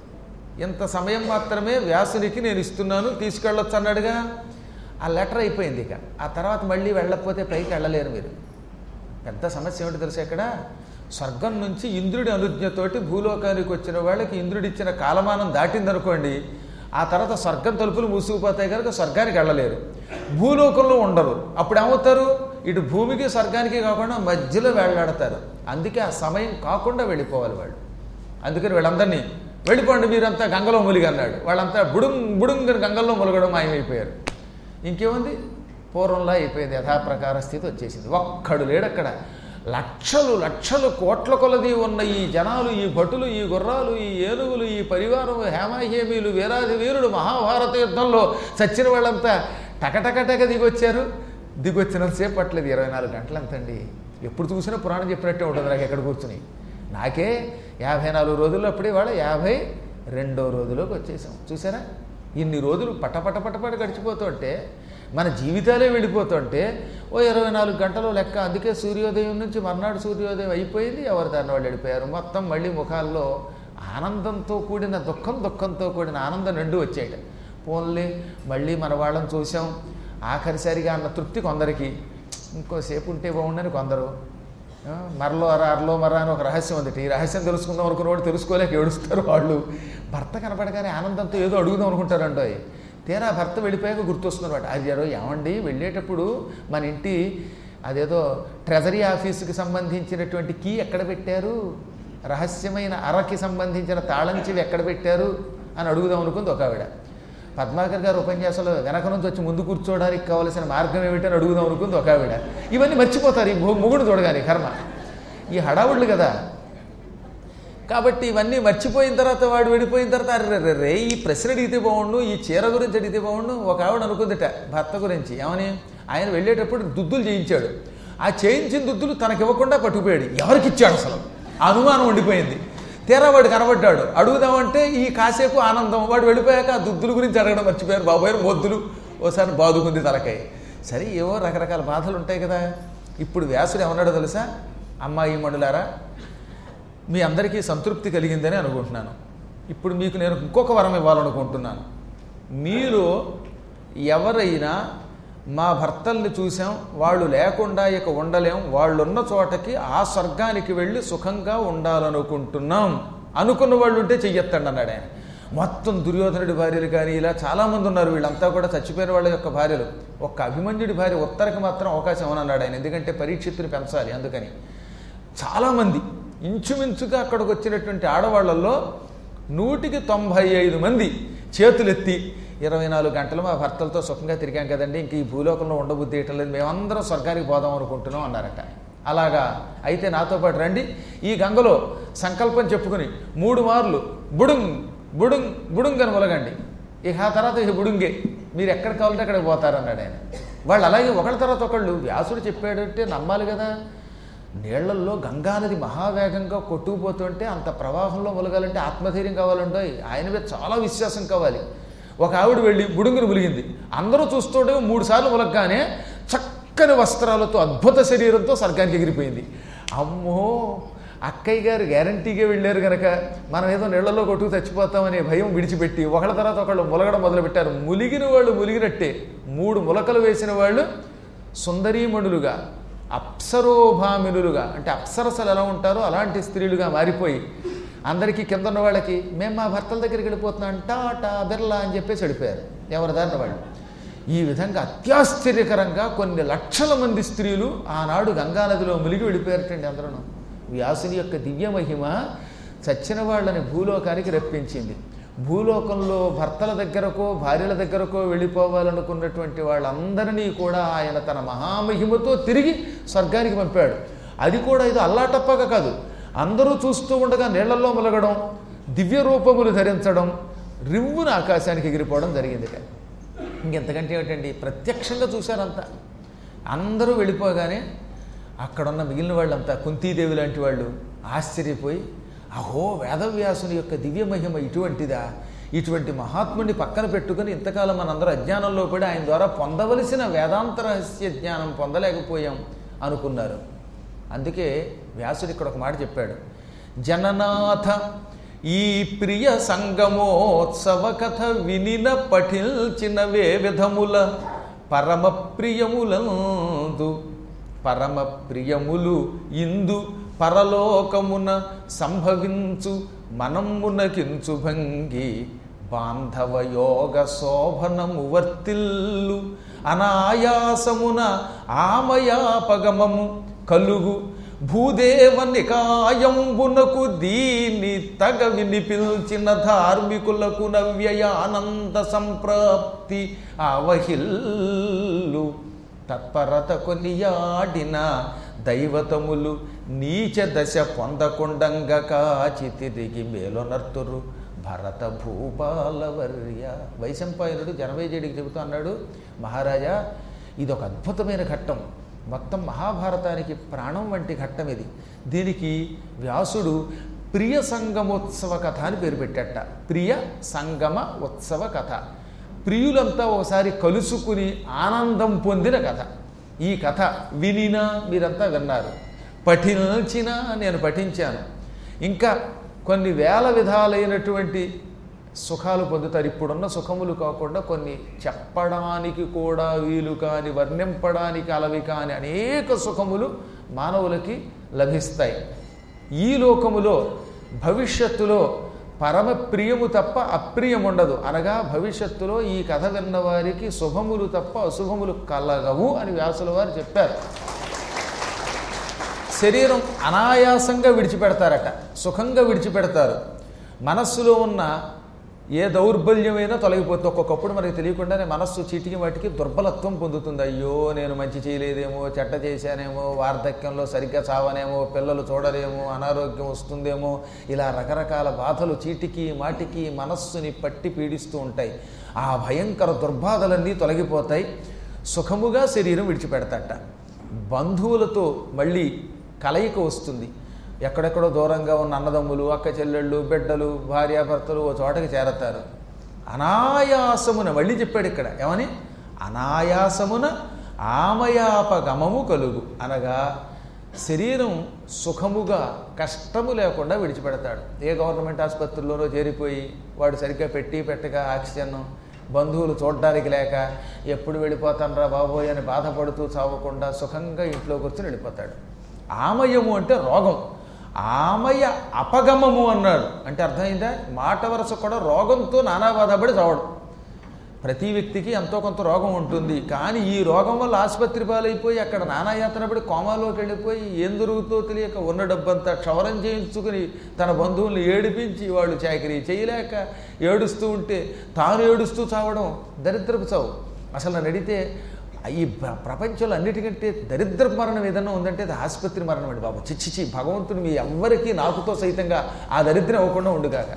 ఇంత సమయం మాత్రమే వ్యాసునికి నేను ఇస్తున్నాను తీసుకెళ్ళొచ్చు అన్నాడుగా ఆ లెటర్ అయిపోయింది ఇక ఆ తర్వాత మళ్ళీ వెళ్ళకపోతే పైకి వెళ్ళలేరు మీరు పెద్ద సమస్య ఏమిటి తెలుసా ఇక్కడ స్వర్గం నుంచి ఇంద్రుడి అనుజ్ఞతోటి భూలోకానికి వచ్చిన వాళ్ళకి ఇంద్రుడిచ్చిన కాలమానం దాటిందనుకోండి ఆ తర్వాత స్వర్గం తలుపులు మూసుకుపోతాయి కనుక స్వర్గానికి వెళ్ళలేరు భూలోకంలో ఉండరు అప్పుడు ఏమవుతారు ఇటు భూమికి స్వర్గానికి కాకుండా మధ్యలో వేళ్లాడతారు అందుకే ఆ సమయం కాకుండా వెళ్ళిపోవాలి వాళ్ళు అందుకని వీళ్ళందరినీ వెళ్ళిపోండి మీరంతా గంగలో ములిగి అన్నాడు వాళ్ళంతా బుడుం బుడుంగని గంగల్లో ములగడం మాయమైపోయారు ఇంకేముంది పూర్వంలో అయిపోయింది యథాప్రకార స్థితి వచ్చేసింది ఒక్కడు లేడక్కడ లక్షలు లక్షలు కోట్ల కొలది ఉన్న ఈ జనాలు ఈ భటులు ఈ గుర్రాలు ఈ ఏనుగులు ఈ పరివారం హేమాహేమీలు వీరాది వీరుడు మహాభారత యుద్ధంలో చచ్చిన వాళ్ళంతా టకటకటక దిగొచ్చారు దిగొచ్చినంతసేపు పట్టలేదు ఇరవై నాలుగు గంటలు ఎంతండి ఎప్పుడు చూసినా పురాణం చెప్పినట్టే ఉంటుంది నాకు ఎక్కడ కూర్చుని నాకే యాభై నాలుగు రోజుల్లో అప్పుడే వాళ్ళ యాభై రెండో రోజులోకి వచ్చేసాం చూసారా ఇన్ని రోజులు పటపట పటపట గడిచిపోతుంటే మన జీవితాలే వెళ్ళిపోతుంటే ఓ ఇరవై నాలుగు గంటలు లెక్క అందుకే సూర్యోదయం నుంచి మర్నాడు సూర్యోదయం అయిపోయింది ఎవరు దాన్ని వాళ్ళు వెళ్ళిపోయారు మొత్తం మళ్ళీ ముఖాల్లో ఆనందంతో కూడిన దుఃఖం దుఃఖంతో కూడిన ఆనందం రెండు వచ్చాయట పోన్లే మళ్ళీ మన వాళ్ళని చూసాం ఆఖరిసరిగా అన్న తృప్తి కొందరికి ఇంకోసేపు ఉంటే బాగుండని కొందరు ఆ, మరలో అర అరలో మర అని ఒక రహస్యం ఉంది ఈ రహస్యం తెలుసుకుందాం అనుకున్నవాడు తెలుసుకోలేక ఏడుస్తారు వాళ్ళు భర్త కనపడగానే ఆనందంతో ఏదో అడుగుదాం అనుకుంటారంటో తీరా భర్త వెళ్ళిపోయాక గుర్తొస్తున్నమాట అది ఎరో ఏమండి వెళ్ళేటప్పుడు మన ఇంటి అదేదో ట్రెజరీ ఆఫీసుకి సంబంధించినటువంటి కీ ఎక్కడ పెట్టారు రహస్యమైన అరకి సంబంధించిన తాళం చెవి ఎక్కడ పెట్టారు అని అడుగుదాం అనుకుంది ఒక ఆవిడ పద్మాకర్ గారు ఉపన్యాసంలో వెనక నుంచి వచ్చి ముందు కూర్చోవడానికి కావలసిన మార్గం ఏమిటని అడుగుదాం అనుకుంది ఒక ఆవిడ ఇవన్నీ మర్చిపోతారు ఈ మొ- మొగుడు చూడగానే కర్మ ఈ హడావుళ్ళు కదా కాబట్టి ఇవన్నీ మర్చిపోయిన తర్వాత వాడు వెళ్ళిపోయిన తర్వాత అరే రే రే ఈ ప్రశ్న అడిగితే బాగుండు ఈ చీర గురించి అడిగితే బాగుండు ఒక ఆవిడ అనుకుందిట భర్త గురించి ఏమని ఆయన వెళ్ళేటప్పుడు దుద్దులు చేయించాడు ఆ చేయించిన దుద్దులు తనకి ఇవ్వకుండా పట్టుకుపోయాడు ఎవరికి ఇచ్చాడు అసలు ఆ అనుమానం ఉండిపోయింది తీరా వాడు కనబడ్డాడు అడుగుదామంటే ఈ కాసేపు ఆనందం వాడు వెళ్ళిపోయాక ఆ దుద్దుల గురించి అడగడం మర్చిపోయారు బాబోయ్ మొద్దులు ఓసారి బాదుకుంది తలకాయ సరే ఏవో రకరకాల బాధలు ఉంటాయి కదా ఇప్పుడు వ్యాసుడు ఏమన్నాడో తెలుసా అమ్మాయి మండులారా మీ అందరికీ సంతృప్తి కలిగిందని అనుకుంటున్నాను ఇప్పుడు మీకు నేను ఇంకొక వరం ఇవ్వాలనుకుంటున్నాను మీరు ఎవరైనా మా భర్తల్ని చూసాం వాళ్ళు లేకుండా ఇక ఉండలేం వాళ్ళున్న చోటకి ఆ స్వర్గానికి వెళ్ళి సుఖంగా ఉండాలనుకుంటున్నాం అనుకున్న వాళ్ళు ఉంటే చెయ్యొత్తండి అన్నాడు ఆయన మొత్తం దుర్యోధనుడి భార్యలు కానీ ఇలా చాలామంది ఉన్నారు వీళ్ళంతా కూడా చచ్చిపోయిన వాళ్ళ యొక్క భార్యలు ఒక్క అభిమన్యుడి భార్య ఉత్తరకి మాత్రం అవకాశం ఇవ్వనన్నాడు ఆయన ఎందుకంటే పరీక్షిత్తుని పెంచాలి అందుకని చాలామంది ఇంచుమించుగా అక్కడికి వచ్చినటువంటి ఆడవాళ్లలో నూటికి తొంభై ఐదు మంది చేతులెత్తి ఇరవై నాలుగు గంటలు మా భర్తలతో సుఖంగా తిరిగాం కదండి ఇంక ఈ భూలోకంలో ఉండబుద్ధి వేయటం లేదు మేమందరం స్వర్గానికి పోదాం అనుకుంటున్నాం అన్నారట అలాగా అయితే నాతో పాటు రండి ఈ గంగలో సంకల్పం చెప్పుకుని మూడు మార్లు బుడుంగ్ బుడుంగ్ బుడుంగ్ అని మొలగండి ఇక ఆ తర్వాత ఇక బుడుంగే మీరు ఎక్కడ కావాలంటే అక్కడికి పోతారన్నాడు ఆయన వాళ్ళు అలాగే ఒకళ్ళ తర్వాత ఒకళ్ళు వ్యాసుడు చెప్పాడంటే నమ్మాలి కదా నీళ్లల్లో గంగానది మహావేగంగా కొట్టుకుపోతుంటే అంత ప్రవాహంలో ములగాలంటే ఆత్మధైర్యం కావాలంటే ఆయన మీద చాలా విశ్వాసం కావాలి ఒక ఆవిడ వెళ్ళి బుడుంగును ములిగింది అందరూ చూస్తుంటే మూడు సార్లు ములగ్గానే చక్కని వస్త్రాలతో అద్భుత శరీరంతో స్వర్గానికి ఎగిరిపోయింది అమ్మో అక్కయ్య గారు గ్యారంటీగా వెళ్ళారు కనుక మనం ఏదో నీళ్లలో కొట్టుకు చచ్చిపోతామనే భయం విడిచిపెట్టి ఒకళ్ళ తర్వాత ఒకళ్ళు ములగడం మొదలుపెట్టారు ములిగిన వాళ్ళు ములిగినట్టే మూడు ములకలు వేసిన వాళ్ళు సుందరీమణులుగా అప్సరోభామినులుగా అంటే అప్సరసలు ఎలా ఉంటారో అలాంటి స్త్రీలుగా మారిపోయి అందరికీ కింద ఉన్న వాళ్ళకి మేము మా భర్తల దగ్గరికి వెళ్ళిపోతున్నాం టాటా బిర్లా అని చెప్పేసి వెళ్ళిపోయారు ఎవరి దారిన వాళ్ళు ఈ విధంగా అత్యాశ్చర్యకరంగా కొన్ని లక్షల మంది స్త్రీలు ఆనాడు గంగానదిలో మునిగి వెళ్ళిపోయారటండి అందరూ వ్యాసుని యొక్క దివ్య మహిమ చచ్చిన వాళ్ళని భూలోకానికి రప్పించింది భూలోకంలో భర్తల దగ్గరకో భార్యల దగ్గరకో వెళ్ళిపోవాలనుకున్నటువంటి వాళ్ళందరినీ కూడా ఆయన తన మహామహిమతో తిరిగి స్వర్గానికి పంపాడు అది కూడా ఇది అల్లాటప్పగా కాదు అందరూ చూస్తూ ఉండగా నీళ్లలో ములగడం దివ్య రూపములు ధరించడం రివ్వున ఆకాశానికి ఎగిరిపోవడం జరిగింది కానీ ఇంకెంతకంటే ఏమిటండి ప్రత్యక్షంగా చూశారంతా అందరూ వెళ్ళిపోగానే అక్కడున్న మిగిలిన వాళ్ళంతా కుంతీదేవి లాంటి వాళ్ళు ఆశ్చర్యపోయి అహో వేదవ్యాసుని యొక్క దివ్య మహిమ ఇటువంటిదా ఇటువంటి మహాత్ముడిని పక్కన పెట్టుకుని ఇంతకాలం మనందరూ అజ్ఞానంలో పడి ఆయన ద్వారా పొందవలసిన వేదాంత రహస్య జ్ఞానం పొందలేకపోయాం అనుకున్నారు అందుకే వ్యాసుడు ఇక్కడ ఒక మాట చెప్పాడు జననాథ ఈ ప్రియ సంగమోత్సవ కథ వినిన పఠిల్చినవే విధముల పరమ ప్రియములందు పరమ ప్రియములు ఇందు పరలోకమున సంభవించు మనమ్మునకించు భంగి బాంధవ యోగ శోభనము వర్తిల్లు అనాయాసమున ఆమయాపగమము కలుగు భూదేవ నికాయంబునకు దీని తగ వినిపిల్చిన ధార్మికులకు నవ్యయానంద సంప్రాప్తి ఆవహిల్లు తత్పరత కొనియాడిన దైవతములు నీచ దశ పొందకుండంగ కాచి తిరిగి మేలునర్తురు భరత భూపాలవర్య వైశంపాయనుడు జనమేజయుడికి చెబుతూ అన్నాడు మహారాజా ఇది ఒక అద్భుతమైన ఘట్టం మొత్తం మహాభారతానికి ప్రాణం వంటి ఘట్టం ఇది దీనికి వ్యాసుడు ప్రియ సంగమోత్సవ కథ అని పేరు పెట్టాట ప్రియ సంగమ ఉత్సవ కథ ప్రియులంతా ఒకసారి కలుసుకుని ఆనందం పొందిన కథ ఈ కథ వినినా మీరంతా విన్నారు పఠించినా నేను పఠించాను ఇంకా కొన్ని వేల విధాలైనటువంటి సుఖాలు పొందుతారు ఇప్పుడున్న సుఖములు కాకుండా కొన్ని చెప్పడానికి కూడా వీలు కాని వర్ణింపడానికి అలవి కాని అనేక సుఖములు మానవులకి లభిస్తాయి ఈ లోకములో భవిష్యత్తులో పరమ ప్రియము తప్ప అప్రియం ఉండదు అనగా భవిష్యత్తులో ఈ కథ విన్న వారికి శుభములు తప్ప అశుభములు కలగవు అని వ్యాసుల వారు చెప్పారు శరీరం అనాయాసంగా విడిచిపెడతారట సుఖంగా విడిచిపెడతారు మనస్సులో ఉన్న ఏ దౌర్బల్యమైనా తొలగిపోతుంది ఒక్కొక్కప్పుడు మనకి తెలియకుండానే మనస్సు చీటికి వాటికి దుర్బలత్వం పొందుతుంది అయ్యో నేను మంచి చేయలేదేమో చెడ్డ చేశానేమో వార్ధక్యంలో సరిగ్గా చావనేమో పిల్లలు చూడలేమో అనారోగ్యం వస్తుందేమో ఇలా రకరకాల బాధలు చీటికి మాటికి మనస్సుని పట్టి పీడిస్తూ ఉంటాయి ఆ భయంకర దుర్బాధలన్నీ తొలగిపోతాయి సుఖముగా శరీరం విడిచిపెడతాట బంధువులతో మళ్ళీ కలయిక వస్తుంది ఎక్కడెక్కడో దూరంగా ఉన్న అన్నదమ్ములు అక్క చెల్లెళ్ళు బిడ్డలు భార్యాభర్తలు ఓ చోటకి చేరతారు అనాయాసమున మళ్ళీ చెప్పాడు ఇక్కడ ఏమని అనాయాసమున ఆమయాపగమము కలుగు అనగా శరీరం సుఖముగా కష్టము లేకుండా విడిచిపెడతాడు ఏ గవర్నమెంట్ ఆసుపత్రుల్లోనో చేరిపోయి వాడు సరిగ్గా పెట్టి పెట్టక ఆక్సిజన్ బంధువులు చూడడానికి లేక ఎప్పుడు వెళ్ళిపోతానరా బాబోయ్ అని బాధపడుతూ చావకుండా సుఖంగా ఇంట్లో కూర్చొని వెళ్ళిపోతాడు ఆమయము అంటే రోగం ఆమయ అపగమము అన్నాడు అంటే అర్థమైందా మాట వరుస కూడా రోగంతో నానా బాధపడి చావడం ప్రతి వ్యక్తికి ఎంతో కొంత రోగం ఉంటుంది కానీ ఈ రోగం వల్ల ఆసుపత్రి పాలైపోయి అక్కడ నానాయాతన పడి కోమాలోకి వెళ్ళిపోయి ఏం జరుగుతుందో తెలియక ఉన్న డబ్బంతా క్షవరం చేయించుకుని తన బంధువుల్ని ఏడిపించి వాళ్ళు చాకరీ చేయలేక ఏడుస్తూ ఉంటే తాను ఏడుస్తూ చావడం దరిద్రపు చావు అసలు నన్ను అడిగితే ఈ ప్ర- ప్రపంచంలో అన్నిటికంటే దరిద్ర మరణం ఏదన్నా ఉందంటే అది ఆసుపత్రి మరణం అండి బాబు చిచ్చిచి భగవంతుడు మీ ఎవ్వరికీ నాకుతో సైతంగా ఆ దరిద్రం అవ్వకుండా ఉండుగాక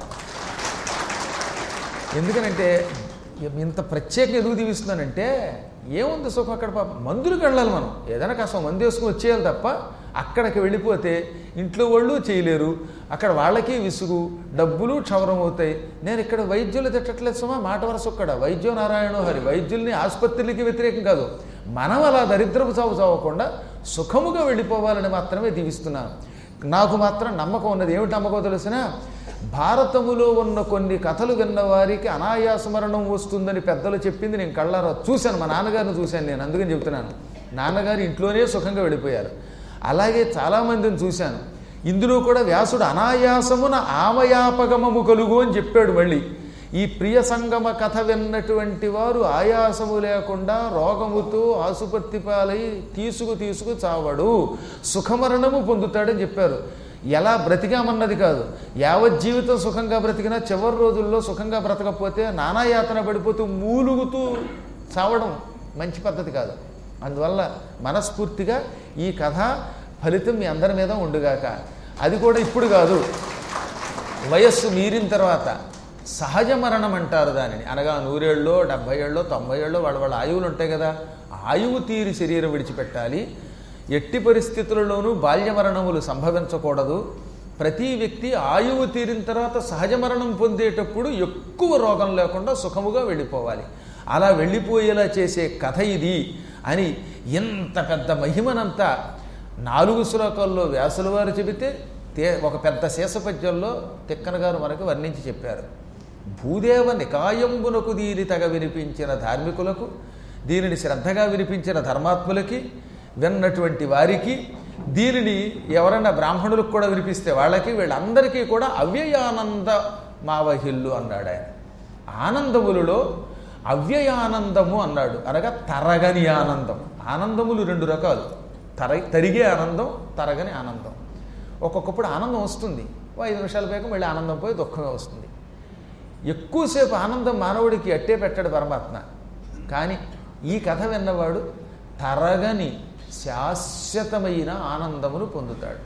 ఎందుకనంటే ఇంత ప్రత్యేకంగా ఎందుకు దీవిస్తున్నానంటే ఏముంది సుఖం అక్కడ పాప మందులకు వెళ్ళాలి మనం ఏదైనా కాస్త మందు వేసుకుని వచ్చేయాలి తప్ప అక్కడికి వెళ్ళిపోతే ఇంట్లో వాళ్ళు చేయలేరు అక్కడ వాళ్ళకి విసుగు డబ్బులు క్షవరం అవుతాయి నేను ఇక్కడ వైద్యులు తిట్టట్లేదు సుమా మాట వరస ఒక్కడ వైద్యో నారాయణ హరి వైద్యుల్ని ఆసుపత్రులకి వ్యతిరేకం కాదు మనం అలా దరిద్రపు చావు చావకుండా సుఖముగా వెళ్ళిపోవాలని మాత్రమే దీవిస్తున్నాను నాకు మాత్రం నమ్మకం ఉన్నది ఏమిటి నమ్మకం తెలిసిన భారతములో ఉన్న కొన్ని కథలు విన్న వారికి అనాయాస మరణం వస్తుందని పెద్దలు చెప్పింది నేను కళ్ళారా చూశాను మా నాన్నగారిని చూశాను నేను అందుకని చెప్తున్నాను నాన్నగారు ఇంట్లోనే సుఖంగా వెళ్ళిపోయారు అలాగే చాలామందిని చూశాను ఇందులో కూడా వ్యాసుడు అనాయాసమున ఆమయాపగమము కలుగు అని చెప్పాడు మళ్ళీ ఈ ప్రియ సంగమ కథ విన్నటువంటి వారు ఆయాసము లేకుండా రోగముతో ఆసుపత్రి పాలై తీసుకు తీసుకు చావడు సుఖమరణము పొందుతాడని చెప్పారు ఎలా బ్రతికామన్నది కాదు యావత్ జీవితం సుఖంగా బ్రతికినా చివరి రోజుల్లో సుఖంగా బ్రతకపోతే నానాయాతన పడిపోతూ మూలుగుతూ చావడం మంచి పద్ధతి కాదు అందువల్ల మనస్ఫూర్తిగా ఈ కథ ఫలితం మీ అందరి మీద ఉండుగాక అది కూడా ఇప్పుడు కాదు వయస్సు మీరిన తర్వాత సహజ మరణం అంటారు దానిని అనగా నూరేళ్ళలో డెబ్భై ఏళ్ళలో తొంభై ఏళ్ళలో వాళ్ళ వాళ్ళ ఆయువులు ఉంటాయి కదా ఆయువు తీరి శరీరం విడిచిపెట్టాలి ఎట్టి పరిస్థితులలోనూ బాల్య మరణములు సంభవించకూడదు ప్రతి వ్యక్తి ఆయువు తీరిన తర్వాత సహజ మరణం పొందేటప్పుడు ఎక్కువ రోగం లేకుండా సుఖముగా వెళ్ళిపోవాలి అలా వెళ్ళిపోయేలా చేసే కథ ఇది అని ఎంత పెద్ద మహిమనంతా నాలుగు శ్లోకాల్లో వ్యాసుల వారు చెబితే తే ఒక పెద్ద శేషపద్యంలో తిక్కన గారు మనకు వర్ణించి చెప్పారు భూదేవ నికాయంబునకు దీని తగ వినిపించిన ధార్మికులకు దీనిని శ్రద్ధగా వినిపించిన ధర్మాత్ములకి విన్నటువంటి వారికి దీనిని ఎవరైనా బ్రాహ్మణులకు కూడా వినిపిస్తే వాళ్ళకి వీళ్ళందరికీ కూడా అవ్యయానంద మావహిల్లు అన్నాడు ఆయన ఆనందములలో అవ్యయానందము అన్నాడు అనగా తరగని ఆనందం ఆనందములు రెండు రకాలు తర తరిగే ఆనందం తరగని ఆనందం ఒక్కొక్కప్పుడు ఆనందం వస్తుంది ఓ ఐదు నిమిషాల పైకి మళ్ళీ ఆనందం పోయి దుఃఖమే వస్తుంది ఎక్కువసేపు ఆనందం మానవుడికి అట్టే పెట్టాడు పరమాత్మ కానీ ఈ కథ విన్నవాడు తరగని శాశ్వతమైన ఆనందమును పొందుతాడు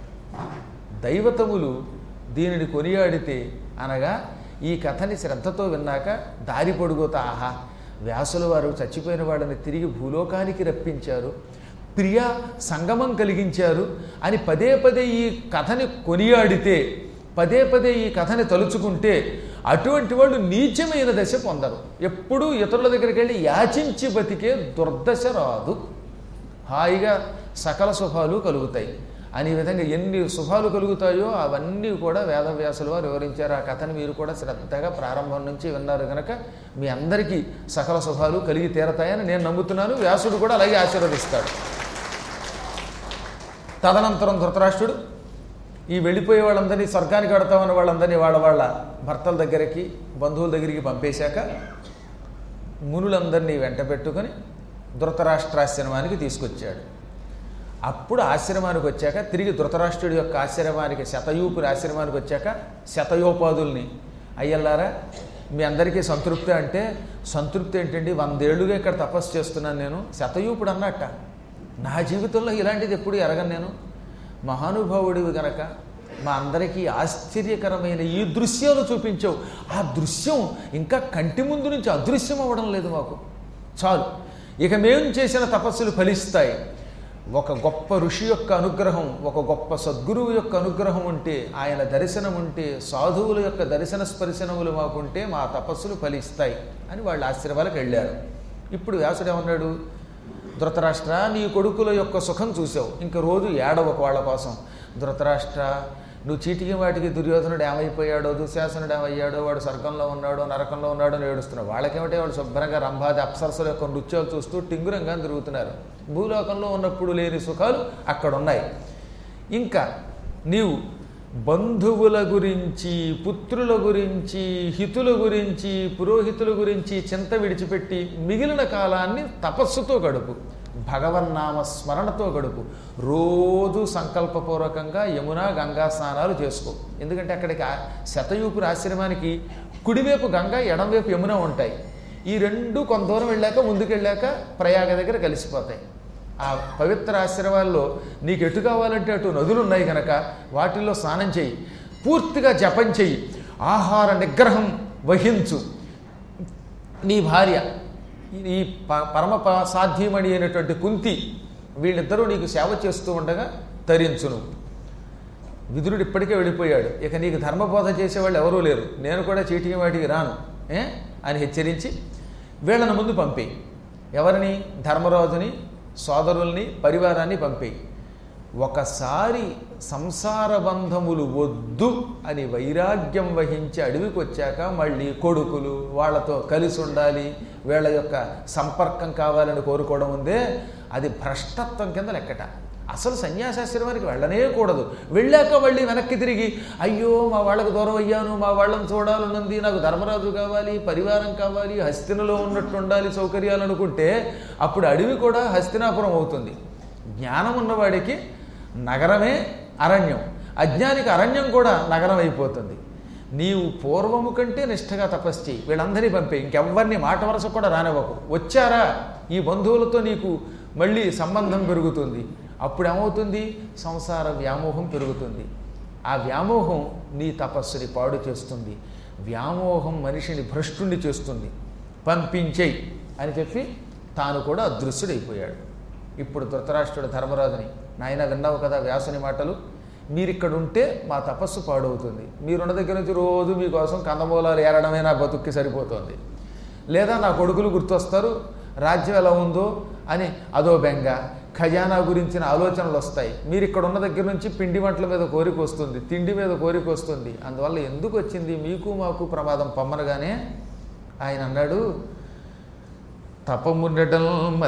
దైవతములు దీనిని కొనియాడితే అనగా ఈ కథని శ్రద్ధతో విన్నాక దారి పొడుగుతా ఆహా వ్యాసుల వారు చచ్చిపోయిన వాళ్ళని తిరిగి భూలోకానికి రప్పించారు ప్రియ సంగమం కలిగించారు అని పదే పదే ఈ కథని కొనియాడితే పదే పదే ఈ కథని తలుచుకుంటే అటువంటి వాళ్ళు నీచమైన దశ పొందరు ఎప్పుడూ ఇతరుల దగ్గరికి వెళ్ళి యాచించి బతికే దుర్దశ రాదు హాయిగా సకల శుభాలు కలుగుతాయి అని ఈ విధంగా ఎన్ని శుభాలు కలుగుతాయో అవన్నీ కూడా వేదవ్యాసులు వారు వివరించారు ఆ కథను మీరు కూడా శ్రద్ధగా ప్రారంభం నుంచి విన్నారు కనుక మీ అందరికీ సకల శుభాలు కలిగి తీరతాయని నేను నమ్ముతున్నాను వ్యాసుడు కూడా అలాగే ఆశీర్వదిస్తాడు తదనంతరం ధృతరాష్ట్రుడు ఈ వెళ్ళిపోయే వాళ్ళందరినీ స్వర్గానికి కడతామన్న వాళ్ళందరినీ వాళ్ళ వాళ్ళ భర్తల దగ్గరికి బంధువుల దగ్గరికి పంపేశాక మునులందరినీ వెంట పెట్టుకొని ధృతరాష్ట్రాశ్రమానికి తీసుకొచ్చాడు అప్పుడు ఆశ్రమానికి వచ్చాక తిరిగి ధృతరాష్ట్రుడి యొక్క ఆశ్రమానికి శతయూపురి ఆశ్రమానికి వచ్చాక శతయోపాదుల్ని అయ్యల్లారా మీ అందరికీ సంతృప్తి అంటే సంతృప్తి ఏంటండి వందేళ్లుగా ఇక్కడ తపస్సు చేస్తున్నాను నేను శతయూపుడు అన్నట్ట నా జీవితంలో ఇలాంటిది ఎప్పుడు ఎరగను నేను మహానుభావుడివి గనక మా అందరికీ ఆశ్చర్యకరమైన ఈ దృశ్యాలు చూపించావు ఆ దృశ్యం ఇంకా కంటి ముందు నుంచి అదృశ్యం అవ్వడం లేదు మాకు చాలు ఇక మేము చేసిన తపస్సులు ఫలిస్తాయి ఒక గొప్ప ఋషి యొక్క అనుగ్రహం ఒక గొప్ప సద్గురువు యొక్క అనుగ్రహం ఉంటే ఆయన దర్శనం ఉంటే సాధువుల యొక్క దర్శన స్పర్శనములు మాకుంటే మా తపస్సులు ఫలిస్తాయి అని వాళ్ళ ఆశ్రమాలకు వెళ్ళారు ఇప్పుడు వ్యాసుడు ఏమన్నాడు ధృతరాష్ట్ర నీ కొడుకుల యొక్క సుఖం చూసావు ఇంక రోజు ఏడవకు వాళ్ళ కోసం ధృతరాష్ట్ర నువ్వు చీటికి వాటికి దుర్యోధనుడు ఏమైపోయాడో దుశ్శాసనుడు ఏమయ్యాడో వాడు స్వర్గంలో ఉన్నాడో నరకంలో ఉన్నాడో అని ఏడుస్తున్నాడు వాళ్ళకేమిటే వాళ్ళు శుభ్రంగా రంభాది అప్సరసల యొక్క నృత్యాలు చూస్తూ టింగురంగా తిరుగుతున్నారు భూలోకంలో ఉన్నప్పుడు లేని సుఖాలు అక్కడ ఉన్నాయి ఇంకా నీవు బంధువుల గురించి పుత్రుల గురించి హితుల గురించి పురోహితుల గురించి చింత విడిచిపెట్టి మిగిలిన కాలాన్ని తపస్సుతో గడుపు భగవన్నామ స్మరణతో గడుపు రోజు సంకల్పపూర్వకంగా యమున గంగా స్నానాలు చేసుకో ఎందుకంటే అక్కడికి ఆ శతయూపురి ఆశ్రమానికి కుడివైపు గంగా ఎడంవైపు యమున ఉంటాయి ఈ రెండు కొంత దూరం వెళ్ళాక ముందుకు వెళ్ళాక ప్రయాగ దగ్గర కలిసిపోతాయి ఆ పవిత్ర ఆశ్రమాల్లో నీకు ఎటు కావాలంటే అటు నదులు ఉన్నాయి కనుక వాటిల్లో స్నానం చేయి పూర్తిగా జపం చెయ్యి ఆహార నిగ్రహం వహించు నీ భార్య ఈ ప- పరమ ప- సాధ్యమణి అయినటువంటి కుంతి వీళ్ళిద్దరూ నీకు సేవ చేస్తూ ఉండగా తరించును విదురుడు ఇప్పటికే వెళ్ళిపోయాడు ఇక నీకు ధర్మబోధ చేసేవాళ్ళు ఎవరూ లేరు నేను కూడా చీటికి వాటికి రాను ఏ అని హెచ్చరించి వీళ్ళని ముందు పంపేయి ఎవరిని ధర్మరాజుని సోదరుల్ని పరివారాన్ని పంపేయి ఒకసారి సంసార బంధములు వద్దు అని వైరాగ్యం వహించి అడవికి వచ్చాక మళ్ళీ కొడుకులు వాళ్ళతో కలిసి ఉండాలి వీళ్ళ యొక్క సంపర్కం కావాలని కోరుకోవడం ఉందే అది భ్రష్టత్వం కింద లెక్కట అసలు సన్యాసాశ్రమానికి వెళ్ళనే కూడదు వెళ్ళాక మళ్ళీ వెనక్కి తిరిగి అయ్యో మా వాళ్ళకు దూరం అయ్యాను మా వాళ్ళని చూడాలనుంది నాకు ధర్మరాజు కావాలి పరివారం కావాలి హస్తినలో ఉన్నట్టు ఉండాలి సౌకర్యాలు అనుకుంటే అప్పుడు అడవి కూడా హస్తినాపురం అవుతుంది జ్ఞానం ఉన్నవాడికి నగరమే అరణ్యం అజ్ఞానికి అరణ్యం కూడా నగరం అయిపోతుంది నీవు పూర్వము కంటే నిష్ఠగా తపస్సు చేయి వీళ్ళందరినీ పంపే ఇంకెవ్వరిని మాట వరస కూడా రానివ్వకు వచ్చారా ఈ బంధువులతో నీకు మళ్ళీ సంబంధం పెరుగుతుంది అప్పుడు ఏమవుతుంది సంసార వ్యామోహం పెరుగుతుంది ఆ వ్యామోహం నీ తపస్సుని పాడు చేస్తుంది వ్యామోహం మనిషిని భ్రష్టుని చేస్తుంది పంపించేయి అని చెప్పి తాను కూడా అదృశ్యుడైపోయాడు ఇప్పుడు ధృతరాష్ట్రుడు ధర్మరాజుని నాయన విన్నావు కదా వ్యాసుని మాటలు మీరు ఇక్కడ ఉంటే మా తపస్సు పాడవుతుంది మీరున్న దగ్గర నుంచి రోజు మీకోసం కందమూలాలు ఏరడమే నా బతుక్కి సరిపోతుంది లేదా నా కొడుకులు గుర్తొస్తారు రాజ్యం ఎలా ఉందో అని అదో బెంగ ఖజానా గురించిన ఆలోచనలు వస్తాయి మీరు ఇక్కడ ఉన్న దగ్గర నుంచి పిండి వంటల మీద కోరిక వస్తుంది తిండి మీద కోరిక వస్తుంది అందువల్ల ఎందుకు వచ్చింది మీకు మాకు ప్రమాదం పమ్మనగానే ఆయన అన్నాడు తపముండటం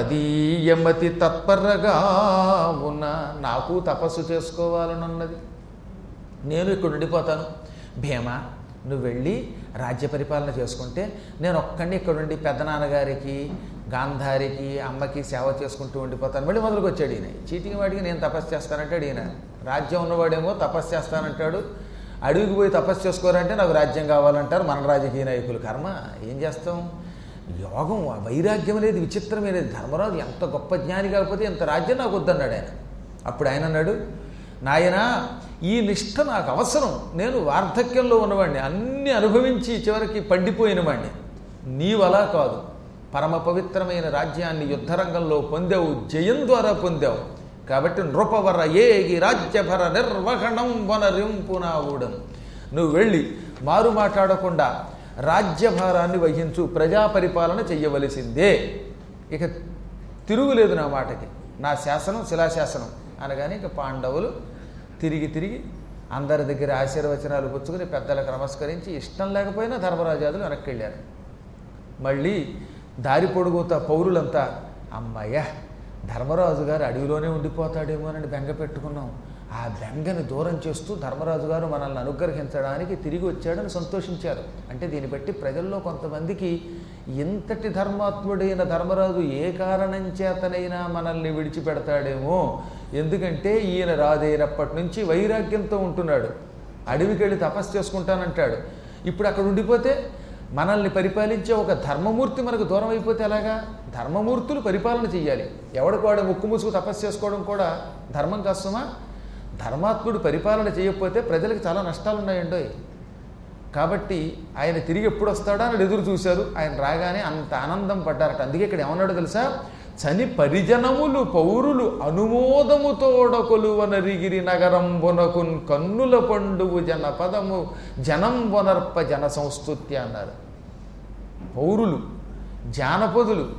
మదీయమతి తత్పరగా ఉన్న నాకు తపస్సు చేసుకోవాలనున్నది నేను ఇక్కడ ఉండిపోతాను భీమా నువ్వు వెళ్ళి రాజ్య పరిపాలన చేసుకుంటే నేను ఒక్కడిని ఇక్కడ ఉండి పెద్దనాన్నగారికి గాంధారికి అమ్మకి సేవ చేసుకుంటూ ఉండిపోతాను మళ్ళీ మొదలుకు వచ్చాడు ఈయన చీటింగ్ వాడికి నేను తపస్సు చేస్తానంటాడు ఈయన రాజ్యం ఉన్నవాడేమో తపస్సు చేస్తానంటాడు అడవికి పోయి తపస్సు చేసుకోరంటే నాకు రాజ్యం కావాలంటారు మన రాజకీయ నాయకులు కర్మ ఏం చేస్తాం యోగం ఆ వైరాగ్యం అనేది విచిత్రమైనది ధర్మరాజు ఎంత గొప్ప జ్ఞాని కాకపోతే ఇంత రాజ్యం నాకు వద్దన్నాడు ఆయన అప్పుడు ఆయన అన్నాడు నాయనా ఈ నిష్ఠ నాకు అవసరం నేను వార్ధక్యంలో ఉన్నవాడిని అన్ని అనుభవించి చివరికి పండిపోయిన వాడిని నీవు అలా కాదు పరమ పవిత్రమైన రాజ్యాన్ని యుద్ధరంగంలో పొందావు జయం ద్వారా పొందావు కాబట్టి నృపవర ఏగి రాజ్యభర నిర్వహణం వనరింపునావుడం నువ్వు వెళ్ళి మారు మాట్లాడకుండా రాజ్యభారాన్ని వహించు ప్రజా పరిపాలన చెయ్యవలసిందే ఇక తిరుగులేదు నా మాటకి నా శాసనం శిలాశాసనం అనగానే ఇక పాండవులు తిరిగి తిరిగి అందరి దగ్గర ఆశీర్వచనాలు పుచ్చుకుని పెద్దలకు నమస్కరించి ఇష్టం లేకపోయినా ధర్మరాజాదులు వెనక్కి వెళ్ళారు మళ్ళీ దారి పొడుగుతా పౌరులంతా అమ్మయ్య ధర్మరాజు గారు అడవిలోనే ఉండిపోతాడేమోనని బెంగ పెట్టుకున్నాం ఆ బెంగని దూరం చేస్తూ ధర్మరాజు గారు మనల్ని అనుగ్రహించడానికి తిరిగి వచ్చాడని సంతోషించారు అంటే దీన్ని బట్టి ప్రజల్లో కొంతమందికి ఇంతటి ధర్మాత్ముడైన ధర్మరాజు ఏ కారణం చేతనైనా మనల్ని విడిచిపెడతాడేమో ఎందుకంటే ఈయన రాదైనప్పటి నుంచి వైరాగ్యంతో ఉంటున్నాడు అడవికి వెళ్ళి తపస్సు చేసుకుంటానంటాడు ఇప్పుడు అక్కడ ఉండిపోతే మనల్ని పరిపాలించే ఒక ధర్మమూర్తి మనకు దూరం అయిపోతే ఎలాగా ధర్మమూర్తులు పరిపాలన చెయ్యాలి ఎవడికి వాడు ముక్కు ముసుగు తపస్సు చేసుకోవడం కూడా ధర్మం కష్టమా ధర్మాత్ముడు పరిపాలన చేయకపోతే ప్రజలకు చాలా నష్టాలు ఉన్నాయండోయ్ కాబట్టి ఆయన తిరిగి ఎప్పుడు వస్తాడా అని ఎదురు చూశారు ఆయన రాగానే అంత ఆనందం పడ్డారట అందుకే ఇక్కడ ఏమన్నాడో తెలుసా చని పరిజనములు పౌరులు అనుమోదముతోడకొలువనరిగిరి నగరంబునకున్ కన్నుల పండువు జనపదము జనంబునర్ప జన సంస్తుత్య అన్నారు పౌరులు జానపదులు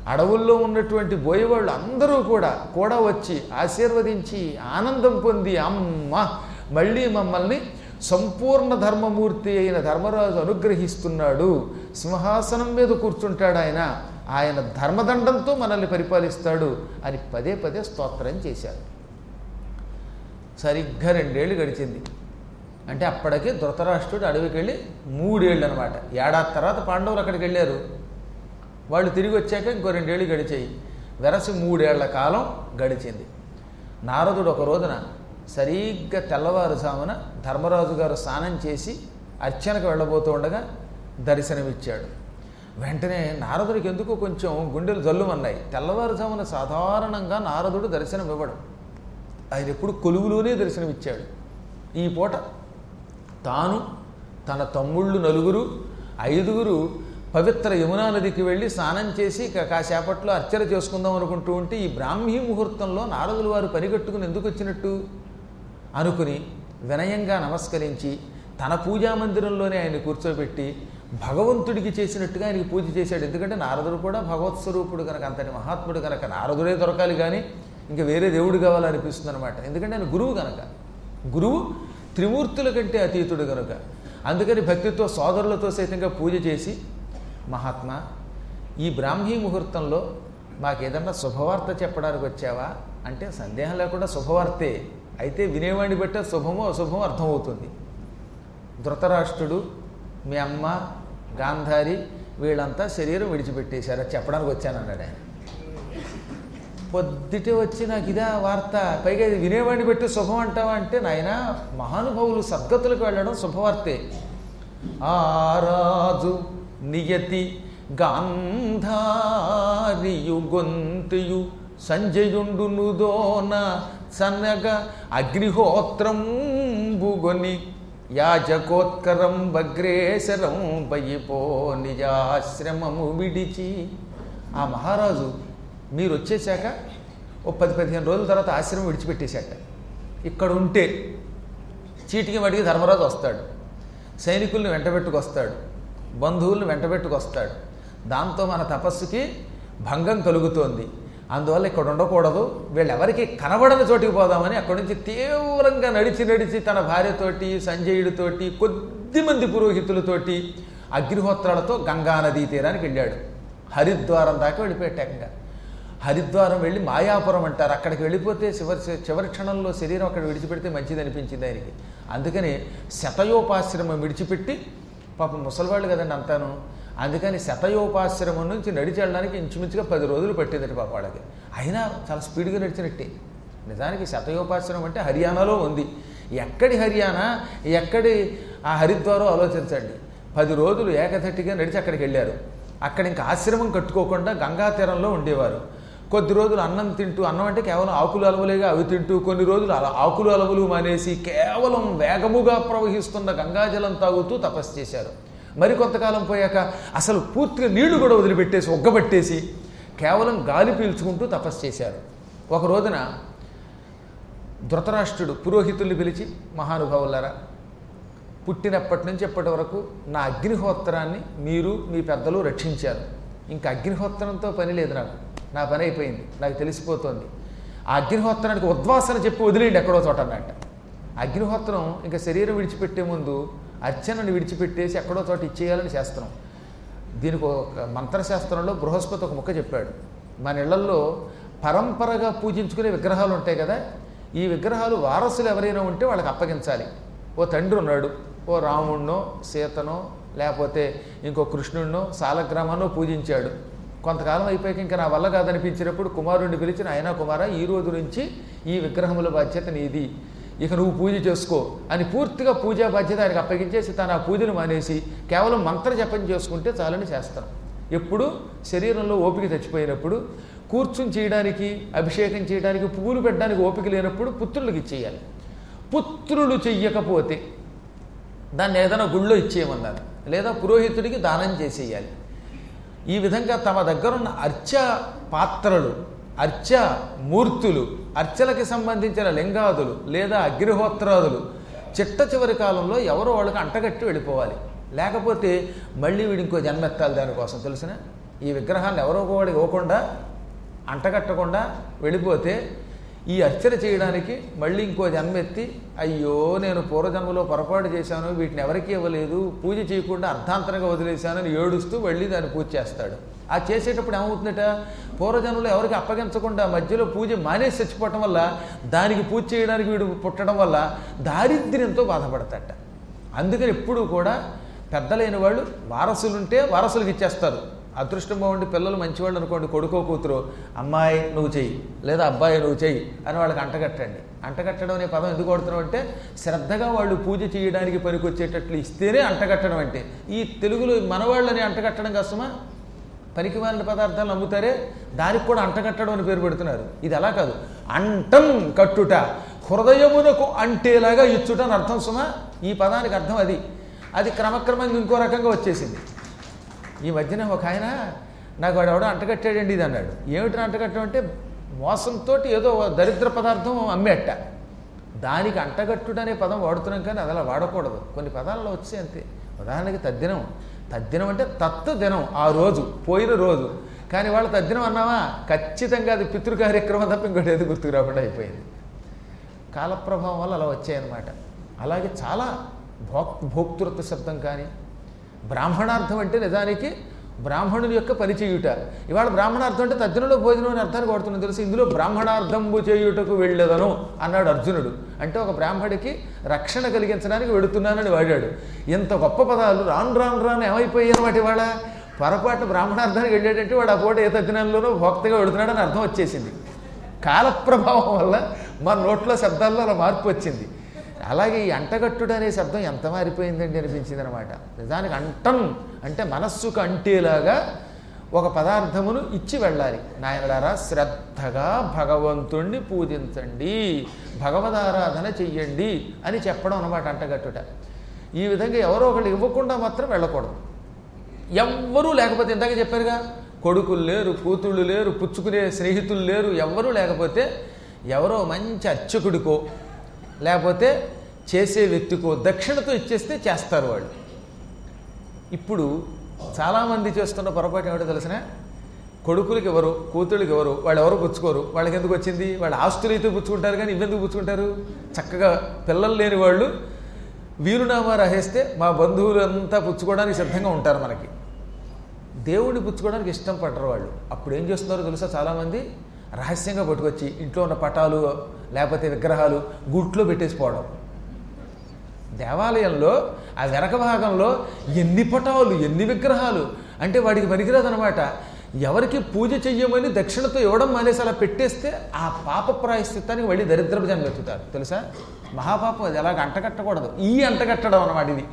అడవుల్లో ఉన్నటువంటి బోయేవాళ్ళు అందరూ కూడా కూడా వచ్చి ఆశీర్వదించి ఆనందం పొంది అమ్మ మళ్ళీ మమ్మల్ని సంపూర్ణ ధర్మమూర్తి అయిన ధర్మరాజు అనుగ్రహిస్తున్నాడు సింహాసనం మీద కూర్చుంటాడు ఆయన ఆయన ధర్మదండంతో మనల్ని పరిపాలిస్తాడు అని పదే పదే స్తోత్రం చేశారు సరిగ్గా రెండేళ్ళు గడిచింది అంటే అప్పటికే ధృతరాష్ట్రుడు అడవికి వెళ్ళి మూడేళ్ళు అనమాట ఏడాది తర్వాత పాండవులు అక్కడికి వెళ్ళారు వాళ్ళు తిరిగి వచ్చాక ఇంకో రెండేళ్ళు గడిచాయి వెరసి మూడేళ్ల కాలం గడిచింది నారదుడు ఒక రోజున సరిగ్గా తెల్లవారుజామున ధర్మరాజు గారు స్నానం చేసి అర్చనకు వెళ్ళబోతూ ఉండగా దర్శనమిచ్చాడు వెంటనే నారదుడికి ఎందుకో కొంచెం గుండెలు జల్లుమన్నాయి తెల్లవారుజామున సాధారణంగా నారదుడు దర్శనం ఇవ్వడం ఆయన ఎప్పుడు కొలువులోనే దర్శనమిచ్చాడు ఈ పూట తాను తన తమ్ముళ్ళు నలుగురు ఐదుగురు పవిత్ర యమునా నదికి వెళ్ళి స్నానం చేసి కా- కాసేపట్లో అర్చన చేసుకుందాం అనుకుంటూ ఉంటే ఈ బ్రాహ్మీ ముహూర్తంలో నారదులు వారు పరిగెట్టుకుని ఎందుకు వచ్చినట్టు అనుకుని వినయంగా నమస్కరించి తన పూజా మందిరంలోనే ఆయన కూర్చోబెట్టి భగవంతుడికి చేసినట్టుగా ఆయనకి పూజ చేశాడు ఎందుకంటే నారదుడు కూడా భగవత్ స్వరూపుడు కనుక అంతటి మహాత్ముడు కనుక నారదుడే దొరకాలి కానీ ఇంకా వేరే దేవుడు కావాలనిపిస్తుంది అనమాట ఎందుకంటే ఆయన గురువు కనుక గురువు త్రిమూర్తుల కంటే అతీతుడు కనుక అందుకని భక్తితో సోదరులతో సైతంగా పూజ చేసి మహాత్మా ఈ బ్రాహ్మీ ముహూర్తంలో మాకేదన్నా శుభవార్త చెప్పడానికి వచ్చావా అంటే సందేహం లేకుండా శుభవార్తే అయితే వినేవాడిని బట్టే శుభమో అశుభమో అర్థమవుతుంది ధృతరాష్ట్రుడు మీ అమ్మ గాంధారి వీళ్ళంతా శరీరం విడిచిపెట్టేశారు అది చెప్పడానికి వచ్చానన్నాడు ఆయన పొద్దుటే వచ్చి నాకు ఇదా వార్త పైగా ఇది వినేవాడిని బట్టి శుభం అంటావా అంటే నాయన మహానుభావులు సద్గతులకు వెళ్ళడం శుభవార్తే ఆ రాజు నియతి గాంధారియు గొంతియు సంజయుండును దోన సన్నగ అగ్నిహోత్రంబుగొని యాజకోత్కరం భగ్రేశరం బయిపో నిజాశ్రమము విడిచి ఆ మహారాజు మీరు వచ్చేసాక ఓ పది పదిహేను రోజుల తర్వాత ఆశ్రమం విడిచిపెట్టేశాక ఇక్కడ ఉంటే చీటికి మడికి ధర్మరాజు వస్తాడు సైనికుల్ని వెంటబెట్టుకొస్తాడు బంధువుల్ని వెంటబెట్టుకొస్తాడు దాంతో మన తపస్సుకి భంగం కలుగుతోంది అందువల్ల ఇక్కడ ఉండకూడదు వీళ్ళెవరికి కనబడని చోటికి పోదామని అక్కడి నుంచి తీవ్రంగా నడిచి నడిచి తన భార్యతోటి సంజయుడితోటి కొద్దిమంది పురోహితులతోటి అగ్నిహోత్రాలతో గంగా నదీ తీరానికి వెళ్ళాడు హరిద్వారం దాకా వెళ్ళిపోయాడు ఏకంగా హరిద్వారం వెళ్ళి మాయాపురం అంటారు అక్కడికి వెళ్ళిపోతే చివరి చివరి క్షణంలో శరీరం అక్కడ విడిచిపెడితే మంచిది అనిపించింది ఆయనకి అందుకని శతయోపాశ్రమం విడిచిపెట్టి పాపం ముసలివాళ్ళు కదండి అంతాను అందుకని శతయోపాశ్రమం నుంచి నడిచి వెళ్ళడానికి ఇంచుమించుగా పది రోజులు పట్టిందట పాప వాళ్ళకి అయినా చాలా స్పీడ్గా నడిచినట్టే నిజానికి శతయోపాశ్రమం అంటే హర్యానాలో ఉంది ఎక్కడి హర్యానా ఎక్కడి ఆ హరిద్వారం ఆలోచించండి పది రోజులు ఏకధట్టిగా నడిచి అక్కడికి వెళ్ళారు అక్కడ ఇంకా ఆశ్రమం కట్టుకోకుండా గంగా తీరంలో ఉండేవారు కొద్ది రోజులు అన్నం తింటూ అన్నం అంటే కేవలం ఆకులు అలవలేగా అవి తింటూ కొన్ని రోజులు అలా ఆకులు అలవులు మానేసి కేవలం వేగముగా ప్రవహిస్తున్న గంగాజలం తాగుతూ తపస్సు చేశారు మరి కొంతకాలం పోయాక అసలు పూర్తిగా నీళ్లు కూడా వదిలిపెట్టేసి ఒగ్గబట్టేసి కేవలం గాలి పీల్చుకుంటూ తపస్సు చేశారు ఒక రోజున ధృతరాష్ట్రుడు పురోహితుల్ని పిలిచి మహానుభావులారా పుట్టినప్పటి నుంచి ఎప్పటి వరకు నా అగ్నిహోత్రాన్ని మీరు మీ పెద్దలు రక్షించారు ఇంకా అగ్నిహోత్రంతో పని లేదు నాకు నా పని అయిపోయింది నాకు తెలిసిపోతోంది ఆ అగ్నిహోత్రానికి ఉద్వాసన చెప్పి వదిలేయండి ఎక్కడో చోట అన్నట్ట అగ్నిహోత్రం ఇంకా శరీరం విడిచిపెట్టే ముందు అర్చనని విడిచిపెట్టేసి ఎక్కడో చోట ఇచ్చేయాలని శాస్త్రం దీనికి ఒక మంత్రశాస్త్రంలో బృహస్పతి ఒక ముక్క చెప్పాడు మన ఇళ్లల్లో పరంపరగా పూజించుకునే విగ్రహాలు ఉంటాయి కదా ఈ విగ్రహాలు వారసులు ఎవరైనా ఉంటే వాళ్ళకి అప్పగించాలి ఓ తండ్రి ఉన్నాడు ఓ రాముణ్ణో సీతనో లేకపోతే ఇంకో కృష్ణుడినో సాలగ్రామాన్నో పూజించాడు కొంతకాలం అయిపోయాక ఇంకా నా వల్ల కాదనిపించినప్పుడు కుమారుడిని పిలిచిన ఆయన కుమార ఈ రోజు నుంచి ఈ విగ్రహముల బాధ్యత నీది ఇక నువ్వు పూజ చేసుకో అని పూర్తిగా పూజా బాధ్యత ఆయనకు అప్పగించేసి తను ఆ పూజను మానేసి కేవలం మంత్ర జపం చేసుకుంటే చాలని చేస్తాం ఎప్పుడు శరీరంలో ఓపిక చచ్చిపోయినప్పుడు కూర్చుని చేయడానికి అభిషేకం చేయడానికి పువ్వులు పెట్టడానికి ఓపిక లేనప్పుడు పుత్రులకు ఇచ్చేయాలి పుత్రులు చెయ్యకపోతే దాన్ని ఏదైనా గుళ్ళో ఇచ్చేయమన్నారు లేదా పురోహితుడికి దానం చేసేయాలి ఈ విధంగా తమ దగ్గరున్న అర్చ పాత్రలు అర్చ మూర్తులు అర్చలకి సంబంధించిన లింగాదులు లేదా అగ్నిహోత్రాదులు చిట్ట చివరి కాలంలో ఎవరో వాళ్ళకి అంటగట్టి వెళ్ళిపోవాలి లేకపోతే మళ్ళీ వీడి ఇంకో జన్మెత్తాలి దానికోసం తెలిసిన ఈ విగ్రహాన్ని ఎవరో కూడా ఇవ్వకుండా అంటగట్టకుండా వెళ్ళిపోతే ఈ అర్చన చేయడానికి మళ్ళీ ఇంకో జన్మ ఎత్తి అయ్యో నేను పూర్వజన్మలో పొరపాటు చేశాను వీటిని ఎవరికీ ఇవ్వలేదు పూజ చేయకుండా అర్ధాంతరంగా వదిలేశానని ఏడుస్తూ వెళ్ళి దాన్ని పూజ చేస్తాడు ఆ చేసేటప్పుడు ఏమవుతుందట పూర్వజన్మలో ఎవరికి అప్పగించకుండా మధ్యలో పూజ మానేసి చచ్చిపోవటం వల్ల దానికి పూజ చేయడానికి వీడు పుట్టడం వల్ల దారిద్ర్యంతో బాధపడతాట అందుకని ఎప్పుడూ కూడా పెద్దలైన వాళ్ళు వారసులుంటే వారసులకు ఇచ్చేస్తారు అదృష్టం బాగుండి పిల్లలు మంచివాళ్ళు అనుకోండి కొడుకో కూతురు అమ్మాయి నువ్వు చెయ్యి లేదా అబ్బాయి నువ్వు చెయ్యి అని వాళ్ళకి అంటగట్టండి అంటగట్టడం అనే పదం ఎందుకు కొడుతున్నాం అంటే శ్రద్ధగా వాళ్ళు పూజ చేయడానికి పనికొచ్చేటట్లు ఇస్తేనే అంటగట్టడం అంటే ఈ తెలుగులో మనవాళ్ళని అంటగట్టడం కష్టమా పనికి మాలిన పదార్థాలు అమ్ముతారే దానికి కూడా అంటగట్టడం అని పేరు పెడుతున్నారు ఇది అలా కాదు అంటం కట్టుట హృదయమునకు అంటేలాగా ఇచ్చుట అని అర్థం సుమా ఈ పదానికి అర్థం అది అది క్రమక్రమంగా ఇంకో రకంగా వచ్చేసింది ఈ మధ్యన ఒక ఆయన నాకు వాడు ఎవడో అంటగట్టాడండి ఇది అన్నాడు ఏమిటి అంటగట్టడం అంటే మోసంతో ఏదో దరిద్ర పదార్థం అమ్మేట దానికి అంటగట్టుడు అనే పదం వాడుతున్నాం కానీ అది అలా వాడకూడదు కొన్ని పదాలలో వచ్చాయి అంతే ఉదాహరణకి తద్దినం తద్దినం అంటే తత్తు దినం ఆ రోజు పోయిన రోజు కానీ వాళ్ళు తద్దినం అన్నావా ఖచ్చితంగా అది పితృ కార్యక్రమం తప్ప ఇంకోటి ఏది గుర్తుకు రాకుండా అయిపోయింది కాలప్రభావం వల్ల అలా వచ్చాయన్నమాట అలాగే చాలా భోక్ భోక్తృత్వ శబ్దం కానీ బ్రాహ్మణార్థం అంటే నిజానికి బ్రాహ్మణుని యొక్క పని చేయుట ఇవాళ బ్రాహ్మణార్థం అంటే తద్దినలో భోజనం అని అర్థాన్ని కొడుతున్నాను తెలుసు ఇందులో బ్రాహ్మణార్థంబు చేయుటకు వెళ్ళేదను అన్నాడు అర్జునుడు అంటే ఒక బ్రాహ్మడికి రక్షణ కలిగించడానికి వెడుతున్నానని వాడాడు ఇంత గొప్ప పదాలు రాను రాను రాను ఏమైపోయాయి వాటి ఇవాళ పొరపాటు బ్రాహ్మణార్థానికి వెళ్ళేటట్టు వాడు ఆ పూట ఏ తద్దినంలోనూ భోక్తగా వెడుతున్నాడని అర్థం వచ్చేసింది కాలప్రభావం వల్ల మన నోట్లో శబ్దాల్లో అలా మార్పు వచ్చింది అలాగే ఈ అంటగట్టుడు అనే శబ్దం ఎంత మారిపోయిందండి అనిపించింది అనమాట నిజానికి అంటం అంటే మనస్సుకు అంటేలాగా ఒక పదార్థమును ఇచ్చి వెళ్ళాలి నాయనడారా శ్రద్ధగా భగవంతుణ్ణి పూజించండి భగవదారాధన చెయ్యండి అని చెప్పడం అనమాట అంటగట్టుట ఈ విధంగా ఎవరో ఒకళ్ళు ఇవ్వకుండా మాత్రం వెళ్ళకూడదు ఎవ్వరూ లేకపోతే ఇందాక చెప్పారుగా కొడుకులు లేరు కూతుళ్ళు లేరు పుచ్చుకునే స్నేహితులు లేరు ఎవ్వరూ లేకపోతే ఎవరో మంచి అర్చకుడికో లేకపోతే చేసే వ్యక్తికో దక్షిణతో ఇచ్చేస్తే చేస్తారు వాళ్ళు ఇప్పుడు చాలామంది చేస్తున్న పొరపాటు ఏమిటో తెలిసిన కొడుకులకి ఎవరు కూతుళ్ళకి ఎవరు వాళ్ళు ఎవరు పుచ్చుకోరు వాళ్ళకి ఎందుకు వచ్చింది వాళ్ళ ఆస్తులు అయితే పుచ్చుకుంటారు కానీ ఇవెందుకు పుచ్చుకుంటారు చక్కగా పిల్లలు లేని వాళ్ళు వీలునామా రాసేస్తే మా బంధువులంతా పుచ్చుకోవడానికి సిద్ధంగా ఉంటారు మనకి దేవుడిని పుచ్చుకోవడానికి ఇష్టం పడరు వాళ్ళు అప్పుడు ఏం చేస్తున్నారో తెలుసా చాలామంది రహస్యంగా పట్టుకొచ్చి ఇంట్లో ఉన్న పటాలు లేకపోతే విగ్రహాలు గుట్లో పెట్టేసిపోవడం దేవాలయంలో ఆ వెనక భాగంలో ఎన్ని పటాలు ఎన్ని విగ్రహాలు అంటే వాడికి పనికిరాదనమాట ఎవరికి పూజ చెయ్యమని దక్షిణతో ఇవ్వడం మానేసి అలా పెట్టేస్తే ఆ పాప ప్రాయశ్చిత్తానికి మళ్ళీ దరిద్రపు జన్మ ఎత్తుతారు తెలుసా మహాపాపం అది ఎలాగ అంటగట్టకూడదు ఈ అంటగట్టడం అన్నమాట ఇది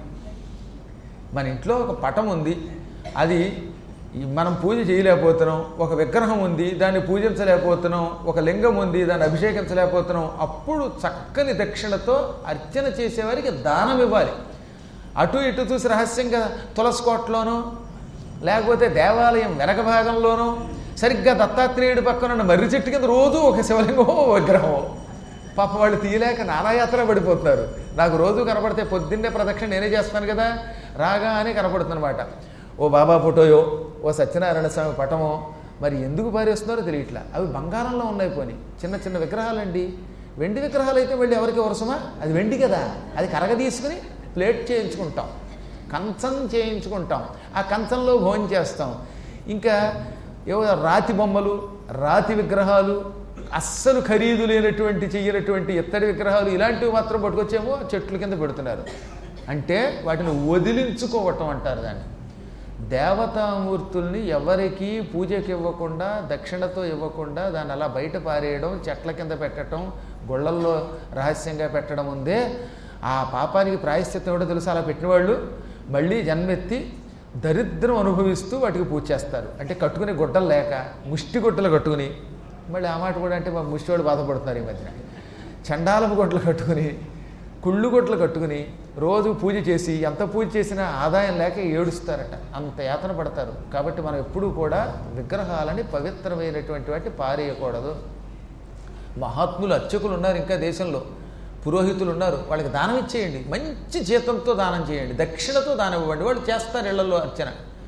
మన ఇంట్లో ఒక పటం ఉంది అది ఈ మనం పూజ చేయలేకపోతున్నాం ఒక విగ్రహం ఉంది దాన్ని పూజించలేకపోతున్నాం ఒక లింగం ఉంది దాన్ని అభిషేకించలేకపోతున్నాం అప్పుడు చక్కని దక్షిణతో అర్చన చేసేవారికి దానం ఇవ్వాలి అటు ఇటు చూసి రహస్యంగా తులసికోటలోనో లేకపోతే దేవాలయం వెనక భాగంలోనో సరిగ్గా దత్తాత్రేయుడి పక్కన ఉన్న మర్రి చెట్టు కింద రోజు ఒక శివలింగమో ఓ విగ్రహమో పాప వాళ్ళు తీయలేక నానాయాత్ర పడిపోతున్నారు నాకు రోజు కనపడితే పొద్దున్నే ప్రదక్షిణ నేనే చేస్తాను కదా రాగానే కనపడుతుందన్నమాట ఓ బాబా ఫోటోయో ఓ సత్యనారాయణ స్వామి పటమో మరి ఎందుకు పారేస్తున్నారో తెలియట్లా అవి బంగారంలో ఉన్నాయి పోని చిన్న చిన్న విగ్రహాలండి వెండి విగ్రహాలు అయితే వెళ్ళి ఎవరికి వరసమా అది వెండి కదా అది కరగ తీసుకుని ప్లేట్ చేయించుకుంటాం కంచం చేయించుకుంటాం ఆ కంచంలో భోజనం చేస్తాం ఇంకా ఏవో రాతి బొమ్మలు రాతి విగ్రహాలు అస్సలు ఖరీదు లేనటువంటి చెయ్యనటువంటి ఇత్తడి విగ్రహాలు ఇలాంటివి మాత్రం పట్టుకొచ్చేమో చెట్ల కింద పెడుతున్నారు అంటే వాటిని వదిలించుకోవటం అంటారు దాన్ని దేవతామూర్తుల్ని ఎవరికి పూజకి ఇవ్వకుండా దక్షిణతో ఇవ్వకుండా దాన్ని అలా బయట పారేయడం చెట్ల కింద పెట్టడం గుళ్ళల్లో రహస్యంగా పెట్టడం ఉందే ఆ పాపానికి ప్రాయశ్చిత్తం ఎవడో తెలుసు అలా పెట్టిన వాళ్ళు మళ్ళీ జన్మెత్తి దరిద్రం అనుభవిస్తూ వాటికి పూజ చేస్తారు అంటే కట్టుకునే గుడ్డలు లేక ముష్టి గుడ్డలు కట్టుకుని మళ్ళీ ఆ మాట కూడా అంటే మా ముష్టి వాళ్ళు బాధపడుతున్నారు ఈ మధ్యన చండాలపు గుడ్డలు కట్టుకుని కుళ్ళు గుడ్డలు కట్టుకుని రోజు పూజ చేసి ఎంత పూజ చేసినా ఆదాయం లేక ఏడుస్తారట అంత యాతన పడతారు కాబట్టి మనం ఎప్పుడూ కూడా విగ్రహాలని పవిత్రమైనటువంటి వాటి పారేయకూడదు మహాత్ములు అర్చకులు ఉన్నారు ఇంకా దేశంలో పురోహితులు ఉన్నారు వాళ్ళకి దానం ఇచ్చేయండి మంచి జీతంతో దానం చేయండి దక్షిణతో దానం ఇవ్వండి వాళ్ళు చేస్తారు ఇళ్లలో అర్చన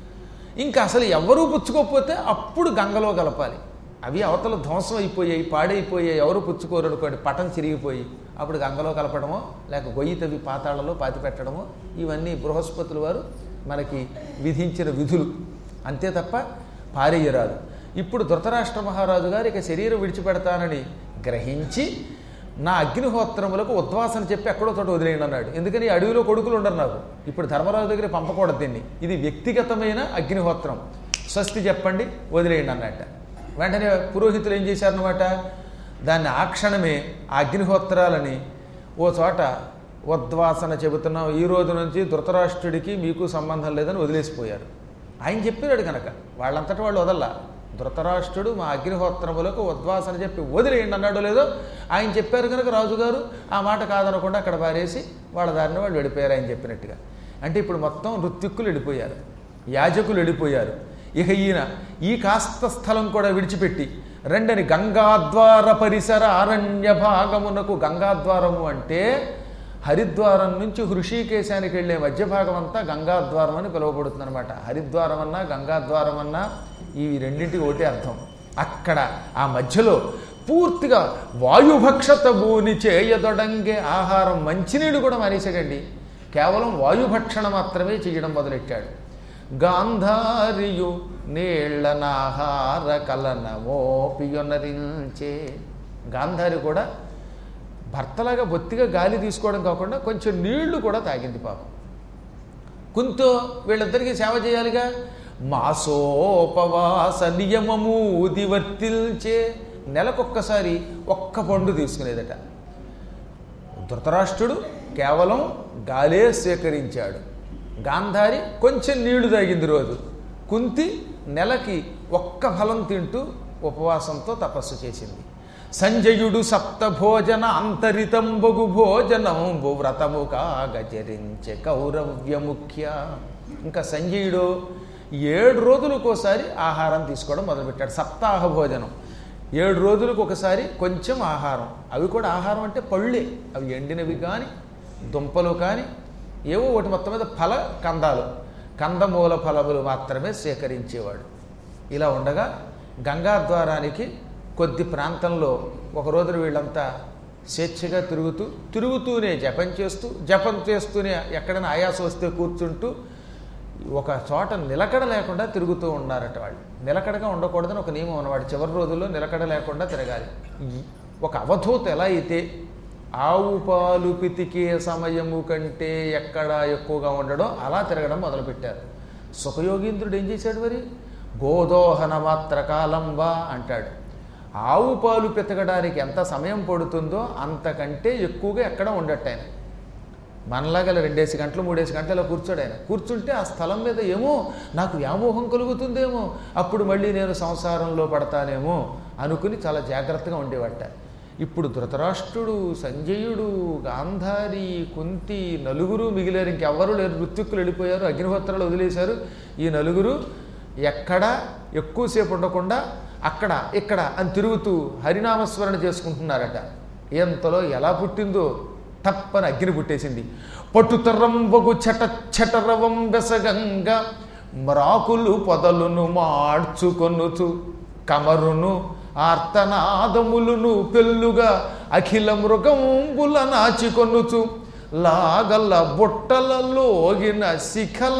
ఇంకా అసలు ఎవరూ పుచ్చుకోకపోతే అప్పుడు గంగలో కలపాలి అవి అవతల ధ్వంసం అయిపోయాయి పాడైపోయాయి ఎవరు పుచ్చుకోరు అనుకోండి పటం చిరిగిపోయి అప్పుడు గంగలో కలపడమో లేక గొయ్యి తవ్వి పాతాళలో పాతి పెట్టడమో ఇవన్నీ బృహస్పతుల వారు మనకి విధించిన విధులు అంతే తప్ప పారేయరాదు ఇప్పుడు ధృతరాష్ట్ర మహారాజు గారు ఇక శరీరం విడిచిపెడతానని గ్రహించి నా అగ్నిహోత్రములకు ఉద్వాసన చెప్పి ఎక్కడో చోట వదిలేయండి అన్నాడు ఎందుకని ఈ అడవిలో కొడుకులు ఉండరు నాకు ఇప్పుడు ధర్మరాజు దగ్గర పంపకూడదు దీన్ని ఇది వ్యక్తిగతమైన అగ్నిహోత్రం స్వస్తి చెప్పండి వదిలేయండి అన్నట్ట వెంటనే పురోహితులు ఏం చేశారనమాట దాన్ని ఆ క్షణమే ఆ అగ్నిహోత్రాలని ఓ చోట ఉద్వాసన చెబుతున్నాం ఈ రోజు నుంచి ధృతరాష్ట్రుడికి మీకు సంబంధం లేదని వదిలేసిపోయారు ఆయన చెప్పినాడు కనుక వాళ్ళంతటా వాళ్ళు వదల్లా ధృతరాష్ట్రుడు మా అగ్నిహోత్రములకు ఉద్వాసన చెప్పి వదిలేయండి అన్నాడో లేదో ఆయన చెప్పారు కనుక రాజుగారు ఆ మాట కాదనకుండా అక్కడ పారేసి వాళ్ళ దారిని వాళ్ళు వెళ్ళిపోయారు ఆయన చెప్పినట్టుగా అంటే ఇప్పుడు మొత్తం ఋత్విక్కులు వెళ్ళిపోయారు యాజకులు వెళ్ళిపోయారు ఇక ఈయన ఈ కాస్త స్థలం కూడా విడిచిపెట్టి రెండని గంగాద్వార పరిసర అరణ్య భాగమునకు గంగాద్వారము అంటే హరిద్వారం నుంచి హృషికేశానికి వెళ్ళే మధ్య భాగం అంతా గంగాద్వారం అని పిలువబడుతుంది అనమాట హరిద్వారం అన్నా గంగాద్వారం అన్నా ఈ రెండింటికి ఒకటే అర్థం అక్కడ ఆ మధ్యలో పూర్తిగా వాయుభక్షత భూని చేయదొడంగే ఆహారం మంచినీళ్ళు కూడా మానేసాడండి కేవలం వాయుభక్షణ మాత్రమే చేయడం మొదలెట్టాడు గాంధారియు నీళ్లనాహార కలన మోపియొనరించే గాంధారి కూడా భర్తలాగా బొత్తిగా గాలి తీసుకోవడం కాకుండా కొంచెం నీళ్లు కూడా తాగింది పాపం కుంతో వీళ్ళిద్దరికీ సేవ చేయాలిగా మాసోపవాస నియమము వర్తిల్చే నెలకొక్కసారి ఒక్క పండు తీసుకునేదట ధృతరాష్ట్రుడు కేవలం గాలే స్వీకరించాడు గాంధారి కొంచెం నీళ్లు తాగింది రోజు కుంతి నెలకి ఒక్క ఫలం తింటూ ఉపవాసంతో తపస్సు చేసింది సంజయుడు సప్త భోజన అంతరితంబగు భోజనంబు వ్రతము కాగచరించే కౌరవ్య ముఖ్య ఇంకా సంజయుడు ఏడు రోజులకోసారి ఆహారం తీసుకోవడం మొదలుపెట్టాడు సప్తాహ భోజనం ఏడు రోజులకు ఒకసారి కొంచెం ఆహారం అవి కూడా ఆహారం అంటే పళ్ళే అవి ఎండినవి కానీ దుంపలు కానీ ఏవో ఒకటి మొత్తం మీద ఫల కందాలు కందమూల ఫలములు మాత్రమే స్వీకరించేవాడు ఇలా ఉండగా గంగా ద్వారానికి కొద్ది ప్రాంతంలో ఒక రోజున వీళ్ళంతా స్వేచ్ఛగా తిరుగుతూ తిరుగుతూనే జపం చేస్తూ జపం చేస్తూనే ఎక్కడైనా ఆయాసం వస్తే కూర్చుంటూ ఒక చోట నిలకడ లేకుండా తిరుగుతూ ఉన్నారట వాళ్ళు నిలకడగా ఉండకూడదని ఒక నియమం ఉన్నవాడు చివరి రోజుల్లో నిలకడ లేకుండా తిరగాలి ఈ- ఒక అవధూత ఎలా అయితే ఆవు పాలు పితికే సమయము కంటే ఎక్కడ ఎక్కువగా ఉండడం అలా తిరగడం మొదలుపెట్టారు సుఖయోగీంద్రుడు ఏం చేశాడు మరి గోదోహన మాత్ర కాలంబా అంటాడు ఆవు పాలు పితకడానికి ఎంత సమయం పడుతుందో అంతకంటే ఎక్కువగా ఎక్కడ ఉండట్టు ఆయన మనలాగా రెండేసి గంటలు మూడేసి గంటలు ఇలా కూర్చోడు ఆయన కూర్చుంటే ఆ స్థలం మీద ఏమో నాకు వ్యామోహం కలుగుతుందేమో అప్పుడు మళ్ళీ నేను సంసారంలో పడతానేమో అనుకుని చాలా జాగ్రత్తగా ఉండేవట ఇప్పుడు ధృతరాష్ట్రుడు సంజయుడు గాంధారి కుంతి నలుగురు మిగిలారు ఇంకెవ్వరూ లేరు ఋత్విక్కులు వెళ్ళిపోయారు అగ్నిహోత్రాలు వదిలేశారు ఈ నలుగురు ఎక్కడ ఎక్కువసేపు ఉండకుండా అక్కడ ఇక్కడ అని తిరుగుతూ హరినామస్మరణ చేసుకుంటున్నారట ఎంతలో ఎలా పుట్టిందో తప్పని అగ్ని పుట్టేసింది పట్టుతరంబగు చట చటరవం బెసగంగ మ్రాకులు పొదలును మార్చుకొనుచు కమరును ఆర్తనాదములును పెళ్ళుగా అఖిల మృగంబుల నాచికొనుచు లాగల బుట్టలలోగిన శిఖల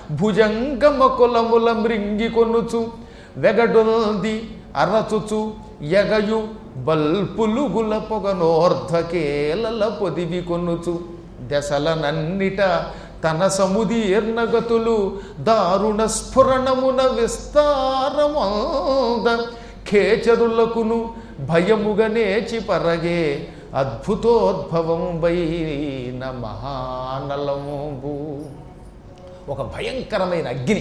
భుజంగమ కులముల మృంగి కొనుచు వెగడుల్ది అరచుచు ఎగయు బల్పులు గుల పొగనోర్ధకేలల పొదివి కొనుచు దశలనన్నిట తన సముదీర్ణగతులు దారుణ స్ఫురణమున విస్తారమంద ఖేచరులకును భయముగా నేచి పరగే అద్భుతోద్భవం వైన మహానలము ఒక భయంకరమైన అగ్ని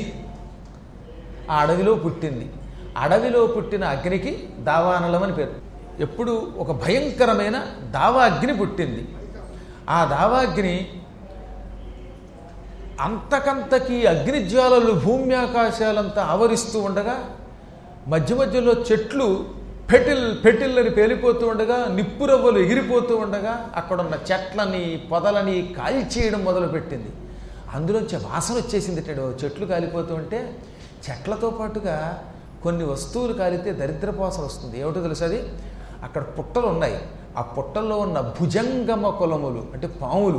ఆ అడవిలో పుట్టింది అడవిలో పుట్టిన అగ్నికి దావానలం అని పేరు ఎప్పుడు ఒక భయంకరమైన దావా అగ్ని పుట్టింది ఆ దావాగ్ని అంతకంతకి అగ్నిజ్వాలలు భూమి ఆకాశాలంతా ఆవరిస్తూ ఉండగా మధ్య మధ్యలో చెట్లు పెటిల్ పెటిల్ అని పేలిపోతూ ఉండగా నిప్పురవ్వలు ఎగిరిపోతూ ఉండగా అక్కడున్న చెట్లని పొదలని కాల్చేయడం మొదలుపెట్టింది అందులోంచి వాసన వచ్చేసింది ఇటు చెట్లు కాలిపోతూ ఉంటే చెట్లతో పాటుగా కొన్ని వస్తువులు కాలితే దరిద్రపోసన వస్తుంది ఏమిటో తెలుసు అది అక్కడ పుట్టలు ఉన్నాయి ఆ పుట్టల్లో ఉన్న భుజంగమ కులములు అంటే పాములు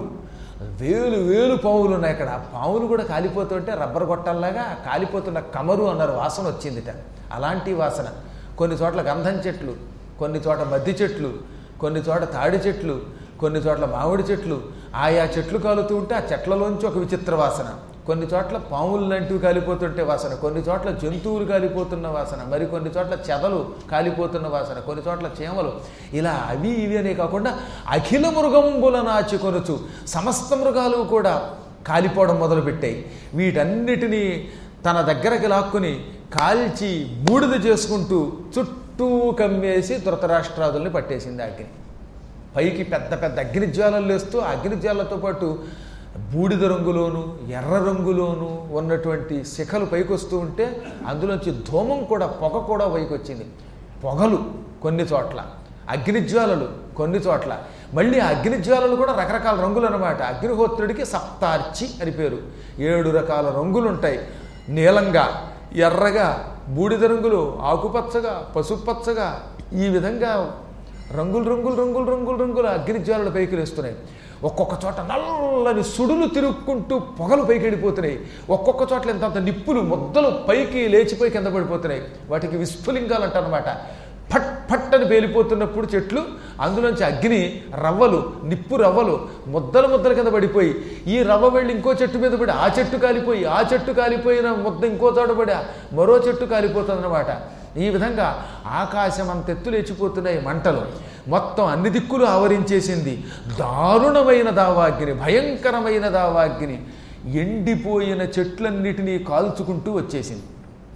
వేలు వేలు పాములు ఉన్నాయి అక్కడ ఆ పాములు కూడా కాలిపోతుంటే రబ్బర్ గొట్టల్లాగా ఆ కాలిపోతున్న కమరు అన్నారు వాసన వచ్చిందిట అలాంటి వాసన కొన్ని చోట్ల గంధం చెట్లు కొన్ని చోట మద్ది చెట్లు కొన్ని చోట తాడి చెట్లు కొన్ని చోట్ల మామిడి చెట్లు ఆయా చెట్లు కాలుతూ ఉంటే ఆ చెట్లలోంచి ఒక విచిత్ర వాసన కొన్ని చోట్ల పాములు లాంటివి కాలిపోతుంటే వాసన కొన్ని చోట్ల జంతువులు కాలిపోతున్న వాసన మరి కొన్ని చోట్ల చెదలు కాలిపోతున్న వాసన కొన్ని చోట్ల చీమలు ఇలా అవి ఇవి అనే కాకుండా అఖిల మృగంబుల నాచి కొనుచు సమస్త మృగాలు కూడా కాలిపోవడం మొదలుపెట్టాయి వీటన్నిటినీ తన దగ్గరకి లాక్కుని కాల్చి బూడిద చేసుకుంటూ చుట్టూ కమ్మేసి ధృతరాష్ట్రాదుల్ని పట్టేసింది అగ్ని పైకి పెద్ద పెద్ద అగ్నిజ్వాలలు లేస్తూ ఆ అగ్నిజ్వాలతో పాటు బూడిద రంగులోను ఎర్ర రంగులోను ఉన్నటువంటి శిఖలు పైకి వస్తూ ఉంటే అందులోంచి ధూమం కూడా పొగ కూడా పైకి వచ్చింది పొగలు కొన్ని చోట్ల అగ్నిజ్వాలలు కొన్ని చోట్ల మళ్ళీ ఆ అగ్నిజ్వాలలు కూడా రకరకాల రంగులు అనమాట అగ్నిహోత్రుడికి సప్తార్చి అని పేరు ఏడు రకాల రంగులు ఉంటాయి నీలంగా ఎర్రగా బూడిద రంగులు ఆకుపచ్చగా పసుపచ్చగా ఈ విధంగా రంగులు రంగులు రంగులు రంగులు రంగులు అగ్నిజ్వాలలు పైకి లేస్తున్నాయి ఒక్కొక్క చోట నల్లని సుడులు తిరుక్కుంటూ పొగలు పైకి వెళ్ళిపోతున్నాయి ఒక్కొక్క చోట్ల ఎంత నిప్పులు ముద్దలు పైకి లేచిపోయి కింద పడిపోతున్నాయి వాటికి విస్ఫులింగాలు అంటారనమాట ఫట్ ఫట్ అని పేలిపోతున్నప్పుడు చెట్లు అందులోంచి అగ్ని రవ్వలు నిప్పు రవ్వలు ముద్దలు ముద్దల కింద పడిపోయి ఈ రవ్వ వెళ్ళి ఇంకో చెట్టు మీద పడి ఆ చెట్టు కాలిపోయి ఆ చెట్టు కాలిపోయిన ముద్ద ఇంకో చోట పడి మరో చెట్టు కాలిపోతుందన్నమాట ఈ విధంగా ఆకాశం అంత ఎత్తు లేచిపోతున్నాయి మంటలు మొత్తం అన్ని దిక్కులు ఆవరించేసింది దారుణమైన దావాగ్ని భయంకరమైన దావాగ్ని ఎండిపోయిన చెట్లన్నిటినీ కాల్చుకుంటూ వచ్చేసింది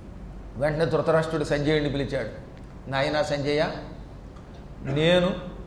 వెంటనే ధృతరాష్ట్రుడు సంజయుడిని పిలిచాడు నాయనా సంజయ నేను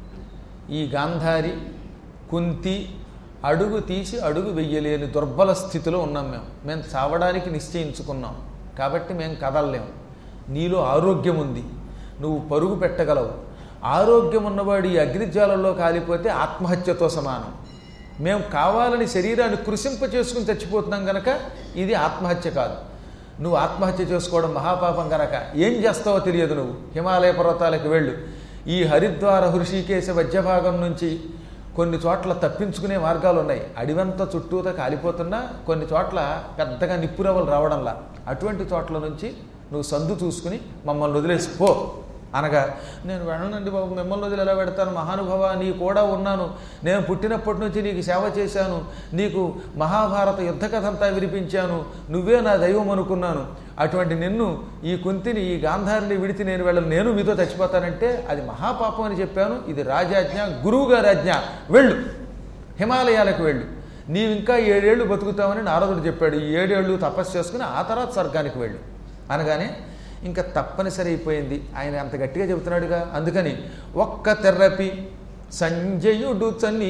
ఈ గాంధారి కుంతి అడుగు తీసి అడుగు వెయ్యలేని దుర్బల స్థితిలో ఉన్నాం మేము మేము చావడానికి నిశ్చయించుకున్నాం కాబట్టి మేము కదలలేము నీలో ఆరోగ్యం ఉంది నువ్వు పరుగు పెట్టగలవు ఆరోగ్యం ఉన్నవాడు ఈ అగ్నిజ్వాలంలో కాలిపోతే ఆత్మహత్యతో సమానం మేము కావాలని శరీరాన్ని కృషింప చేసుకుని చచ్చిపోతున్నాం గనక ఇది ఆత్మహత్య కాదు నువ్వు ఆత్మహత్య చేసుకోవడం మహాపాపం గనక ఏం చేస్తావో తెలియదు నువ్వు హిమాలయ పర్వతాలకు వెళ్ళు ఈ హరిద్వార హృషికేశ మధ్య భాగం నుంచి కొన్ని చోట్ల తప్పించుకునే మార్గాలు ఉన్నాయి అడివంతా చుట్టూతా కాలిపోతున్నా కొన్ని చోట్ల పెద్దగా నిప్పురవ్వలు రావడంలా అటువంటి చోట్ల నుంచి నువ్వు సందు చూసుకుని మమ్మల్ని వదిలేసి పో అనగా నేను వెళ్ళనండి బాబు మిమ్మల్ని వదిలి ఎలా పెడతాను మహానుభవ నీ కూడా ఉన్నాను నేను పుట్టినప్పటి నుంచి నీకు సేవ చేశాను నీకు మహాభారత యుద్ధ కథ అంతా వినిపించాను నువ్వే నా దైవం అనుకున్నాను అటువంటి నిన్ను ఈ కుంతిని ఈ గాంధారిని విడిచి నేను వెళ్ళను నేను మీతో చచ్చిపోతానంటే అది మహాపాపం అని చెప్పాను ఇది రాజాజ్ఞ గురువు గారి ఆజ్ఞ వెళ్ళు హిమాలయాలకు వెళ్ళు నీవు ఇంకా ఏడేళ్ళు బతుకుతావని నారదుడు చెప్పాడు ఈ ఏడేళ్ళు తపస్సు చేసుకుని ఆ తర్వాత స్వర్గానికి వెళ్ళు అనగానే ఇంకా తప్పనిసరి అయిపోయింది ఆయన అంత గట్టిగా చెబుతున్నాడుగా అందుకని ఒక్క తెర్రపి సంజయుడు చని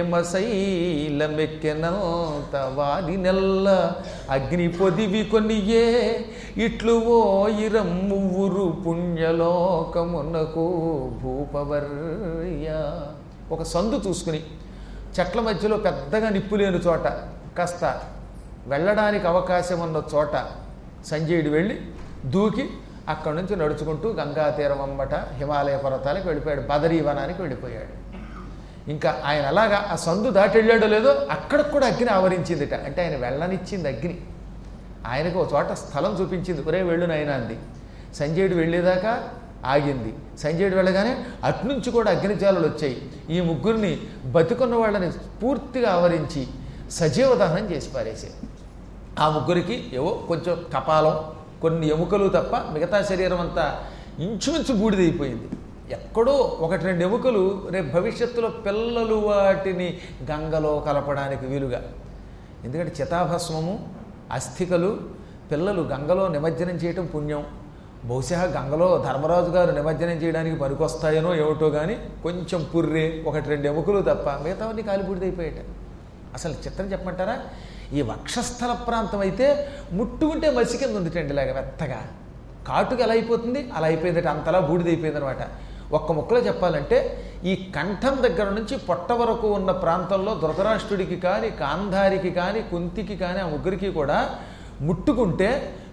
హిమశైలమెక్కెనంత వారి నెల్ల అగ్ని పొదివి కొనియే ఇట్లు ఓ ఇరమ్మువురు పుణ్యలోకమునకు భూపవర్య ఒక సందు చూసుకుని చెట్ల మధ్యలో పెద్దగా నిప్పు లేని చోట కాస్త వెళ్ళడానికి అవకాశం ఉన్న చోట సంజయుడు వెళ్ళి దూకి అక్కడి నుంచి నడుచుకుంటూ గంగా తీరం అమ్మట హిమాలయ పర్వతాలకు వెళ్ళిపోయాడు బదరీవనానికి వెళ్ళిపోయాడు ఇంకా ఆయన అలాగా ఆ సందు దాటి వెళ్ళాడో లేదో అక్కడికి కూడా అగ్ని ఆవరించిందిట అంటే ఆయన వెళ్ళనిచ్చింది అగ్ని ఆయనకు ఒక చోట స్థలం చూపించింది ఒరే వెళ్ళు నాయన అంది సంజయుడు వెళ్ళేదాకా ఆగింది సంజయుడు వెళ్ళగానే అట్నుంచి కూడా అగ్నిజాలలు వచ్చాయి ఈ ముగ్గురిని బతికున్న వాళ్ళని పూర్తిగా ఆవరించి సజీవ దహనం చేసి పారేసాయి ఆ ముగ్గురికి ఏవో కొంచెం కపాలం కొన్ని ఎముకలు తప్ప మిగతా శరీరం అంతా ఇంచుమించు బూడిదైపోయింది ఎక్కడో ఒకటి రెండు ఎముకలు రేపు భవిష్యత్తులో పిల్లలు వాటిని గంగలో కలపడానికి వీలుగా ఎందుకంటే చితాభస్మము అస్థికలు పిల్లలు గంగలో నిమజ్జనం చేయటం పుణ్యం బహుశా గంగలో ధర్మరాజు గారు నిమజ్జనం చేయడానికి పనికొస్తాయనో ఏమిటో కానీ కొంచెం పుర్రే ఒకటి రెండు ఎముకలు తప్ప మిగతావన్నీ కాలిబూడిదైపోయాట అసలు చిత్రం చెప్పమంటారా ఈ వక్షస్థల ప్రాంతం అయితే ముట్టుకుంటే మసి కింద ఉందిటండి ఇలాగ మెత్తగా కాటుకు ఎలా అయిపోతుంది అలా అయిపోయిందట అంతలా బూడిదైపోయింది అనమాట ఒక్క ముక్కలో చెప్పాలంటే ఈ కంఠం దగ్గర నుంచి పొట్ట వరకు ఉన్న ప్రాంతంలో ధృతరాష్ట్రుడికి కానీ కాంధారికి కానీ కుంతికి కానీ ఆ ముగ్గురికి కూడా ముట్టుకుంటే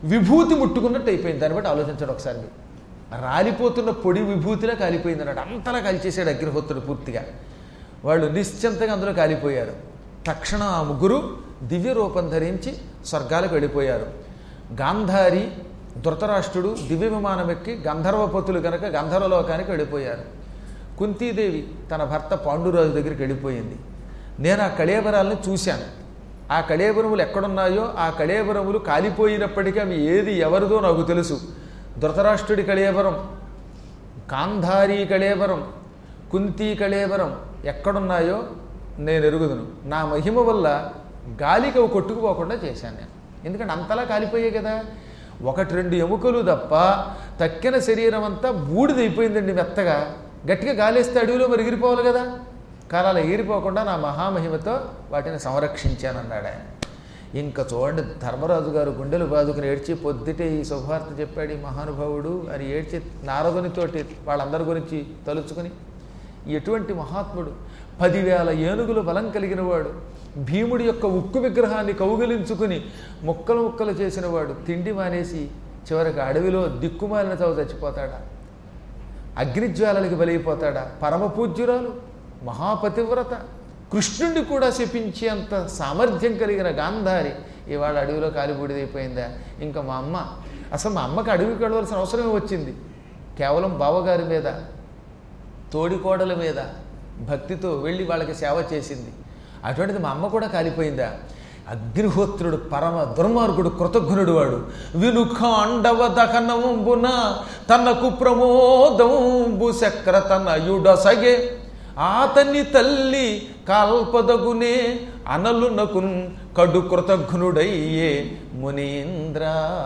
విభూతి ముట్టుకున్నట్టు అయిపోయింది దాన్ని బట్టి ఆలోచించాడు ఒకసారి మీరు. రాలిపోతున్న పొడి విభూతిలా కాలిపోయింది అన్నాడు అంతలా కాల్చేసాడు అగ్నిహోత్రుడు పూర్తిగా వాళ్ళు నిశ్చింతగా అందులో కాలిపోయారు తక్షణం ఆ ముగ్గురు దివ్య రూపం ధరించి స్వర్గాలకు వెళ్ళిపోయారు గాంధారి ధృతరాష్ట్రుడు దివ్య విమానం ఎక్కి గంధర్వపతులు కనుక గంధర్వలోకానికి వెళ్ళిపోయారు కుంతీదేవి తన భర్త పాండురాజు దగ్గరికి వెళ్ళిపోయింది నేను ఆ కళేబరాలను చూశాను ఆ కళేబరములు ఎక్కడున్నాయో ఆ కళేబరములు కాలిపోయినప్పటికీ అవి ఏది ఎవరిదో నాకు తెలుసు ధృతరాష్ట్రుడి కళేబరం కాంధారీ కళేబరం కుంతీ కళేబరం ఎక్కడున్నాయో నేను ఎరుగుదును నా మహిమ వల్ల గాలికి అవి కొట్టుకుపోకుండా చేశాను నేను ఎందుకంటే అంతలా కాలిపోయాయి కదా ఒకటి రెండు ఎముకలు తప్ప తక్కిన శరీరం అంతా బూడిదైపోయిందండి మెత్తగా గట్టిగా గాలేస్తే అడవిలో మరి ఎగిరిపోవాలి కదా కానీ అలా ఎగిరిపోకుండా నా మహామహిమతో వాటిని సంరక్షించానన్నాడు ఆయన ఇంకా చూడండి ధర్మరాజు గారు గుండెలు బాదుకుని ఏడ్చి పొద్దుటే ఈ శుభవార్త చెప్పాడు ఈ మహానుభావుడు అని ఏడ్చి నారదునితోటి వాళ్ళందరి గురించి తలుచుకుని ఎటువంటి మహాత్ముడు పదివేల ఏనుగులు బలం కలిగిన వాడు భీముడి యొక్క ఉక్కు విగ్రహాన్ని కౌగిలించుకుని ముక్కలు ముక్కలు చేసినవాడు తిండి మానేసి చివరికి అడవిలో దిక్కుమాలిన చవ చచ్చిపోతాడా అగ్నిజ్వాలలకి బలైపోతాడా పరమ పూజ్యురాలు మహాపతివ్రత కృష్ణుడిని కూడా శపించేంత సామర్థ్యం కలిగిన గాంధారి ఇవాళ అడవిలో కాలిబూడిదైపోయిందా ఇంకా మా అమ్మ అసలు మా అమ్మకి అడవికి వెళ్ళవలసిన అవసరమే వచ్చింది కేవలం బావగారి మీద తోడికోడల మీద భక్తితో వెళ్ళి వాళ్ళకి సేవ చేసింది అటువంటిది మా అమ్మ కూడా కాలిపోయిందా అగ్నిహోత్రుడు పరమ దుర్మార్గుడు కృతజ్ఞుడు వాడు వినుఖాండవ దహనంబున తనకు ప్రమోదంబు చక్ర తనయుడసగే ఆతని తల్లి కాల్పదగునే అనలునకున్ కడు కృతజ్ఞుడయ్యే మునీంద్ర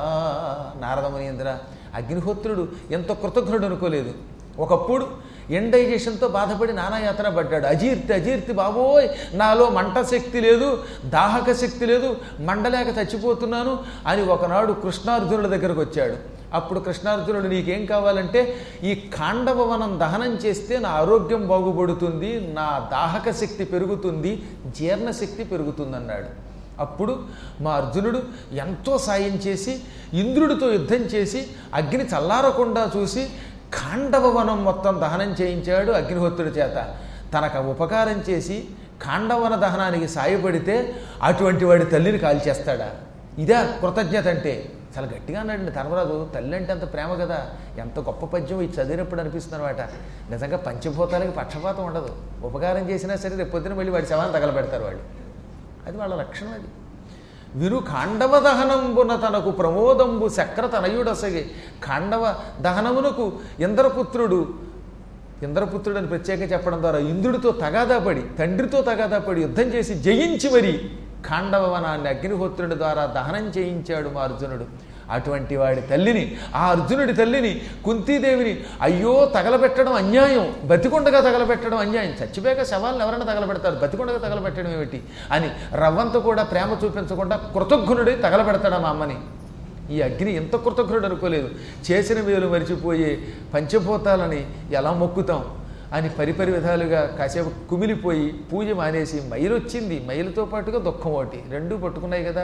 నారద మునీంద్ర అగ్నిహోత్రుడు ఎంత కృతజ్ఞుడు అనుకోలేదు ఒకప్పుడు ఎండైజేషన్తో బాధపడి నానాయాతన పడ్డాడు అజీర్తి అజీర్తి బాబోయ్ నాలో మంట శక్తి లేదు దాహక శక్తి లేదు మండలేక చచ్చిపోతున్నాను అని ఒకనాడు కృష్ణార్జునుల దగ్గరకు వచ్చాడు అప్పుడు కృష్ణార్జునుడు నీకేం కావాలంటే ఈ ఖాండవవనం దహనం చేస్తే నా ఆరోగ్యం బాగుపడుతుంది నా దాహక శక్తి పెరుగుతుంది జీర్ణశక్తి పెరుగుతుంది అన్నాడు అప్పుడు మా అర్జునుడు ఎంతో సాయం చేసి ఇంద్రుడితో యుద్ధం చేసి అగ్ని చల్లారకుండా చూసి ఖాండవ వనం మొత్తం దహనం చేయించాడు అగ్నిహోత్రుడి చేత తనకు ఉపకారం చేసి ఖాండవన దహనానికి సాయపడితే అటువంటి వాడి తల్లిని కాల్చేస్తాడా ఇదా కృతజ్ఞత అంటే చాలా గట్టిగా అన్నాడండి ధర్మరాజు తల్లి అంటే అంత ప్రేమ కదా ఎంత గొప్ప పద్యం ఇది చదివినప్పుడు అనిపిస్తుంది అనమాట నిజంగా పంచభూతాలకి పక్షపాతం ఉండదు ఉపకారం చేసినా సరే రేపు పొద్దున వెళ్ళి వాడి శవాన్ని తగలబెడతారు వాళ్ళు అది వాళ్ళ లక్షణం అది విరు ఖాండవ దహనంబున తనకు ప్రమోదంబు చక్ర తనయుడసగే ఖాండవ దహనమునకు ఇంద్రపుత్రుడు ఇంద్రపుత్రుడు అని ప్రత్యేక చెప్పడం ద్వారా ఇంద్రుడితో తగాదాపడి తండ్రితో తగాదాపడి యుద్ధం చేసి జయించి మరి ఖాండవ వనాన్ని అగ్నిహోత్రుడి ద్వారా దహనం చేయించాడు మా అర్జునుడు అటువంటి వాడి తల్లిని ఆ అర్జునుడి తల్లిని కుంతీదేవిని అయ్యో తగలబెట్టడం అన్యాయం బతికొండగా తగలబెట్టడం అన్యాయం చచ్చిపోయాక శవాలను ఎవరైనా తగలబెడతారు బతికొండగా తగలబెట్టడం ఏమిటి అని రవ్వంత కూడా ప్రేమ చూపించకుండా కృతజ్ఞుడి తగలబెడతాడు మా అమ్మని ఈ అగ్ని ఎంత కృతజ్ఞుడు అనుకోలేదు చేసిన మేలు మరిచిపోయే పంచభూతాలని ఎలా మొక్కుతాం అని పరిపరి విధాలుగా కాసేపు కుమిలిపోయి పూజ మానేసి మైలు వచ్చింది మైలుతో పాటుగా దుఃఖం ఒకటి రెండూ పట్టుకున్నాయి కదా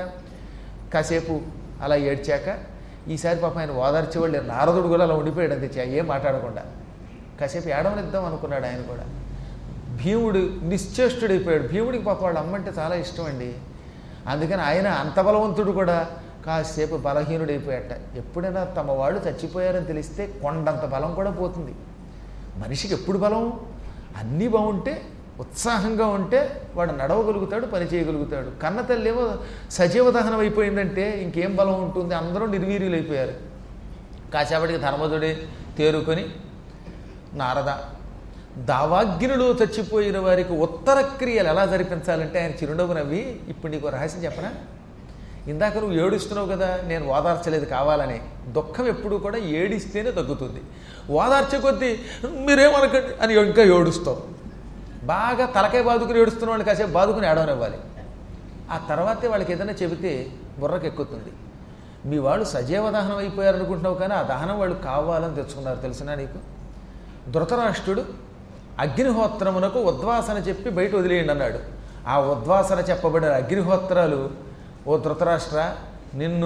కాసేపు అలా ఏడ్చాక ఈసారి పాప ఆయన ఓదార్చేవాళ్ళు నారదుడు కూడా అలా ఉండిపోయాడు అంతే చే- ఏం మాట్లాడకుండా కాసేపు ఏడవనిద్దాం అనుకున్నాడు ఆయన కూడా భీముడు నిశ్చేష్టుడైపోయాడు భీముడికి పాప వాళ్ళ అమ్మంటే చాలా ఇష్టం అండి అందుకని ఆయన అంత బలవంతుడు కూడా కాసేపు బలహీనుడైపోయాట ఎప్పుడైనా తమ వాళ్ళు చచ్చిపోయారని తెలిస్తే కొండంత బలం కూడా పోతుంది మనిషికి ఎప్పుడు బలం అన్నీ బాగుంటే ఉత్సాహంగా ఉంటే వాడు నడవగలుగుతాడు పని చేయగలుగుతాడు కన్న తల్లి ఏమో సజీవ దహనం అయిపోయిందంటే ఇంకేం బలం ఉంటుంది అందరూ నిర్వీర్యులు అయిపోయారు కాసేపటికి ధర్మజుడే తేరుకొని నారద దావాగ్నిలో చచ్చిపోయిన వారికి ఉత్తర క్రియలు ఎలా జరిపించాలంటే ఆయన చిరునవ్వు నవ్వి ఇప్పుడు నీకు రహస్యం చెప్పనా ఇందాక నువ్వు ఏడుస్తున్నావు కదా నేను ఓదార్చలేదు కావాలని దుఃఖం ఎప్పుడు కూడా ఏడిస్తేనే తగ్గుతుంది ఓదార్చే కొద్దీ మీరేమనకండి అని ఇంకా ఏడుస్తావు బాగా తలకాయ బాదుకుని ఏడుస్తున్న వాళ్ళు కాసేపు బాదుకుని ఏడవనివ్వాలి ఆ తర్వాతే వాళ్ళకి ఏదైనా చెబితే బుర్రకు ఎక్కుతుంది మీ వాళ్ళు సజీవ దహనం అయిపోయారు అనుకుంటున్నావు కానీ ఆ దహనం వాళ్ళు కావాలని తెచ్చుకున్నారు తెలిసినా నీకు ధృతరాష్ట్రుడు అగ్నిహోత్రమునకు ఉద్వాసన చెప్పి బయట వదిలేయండి అన్నాడు ఆ ఉద్వాసన చెప్పబడిన అగ్నిహోత్రాలు ఓ ధృతరాష్ట్ర నిన్ను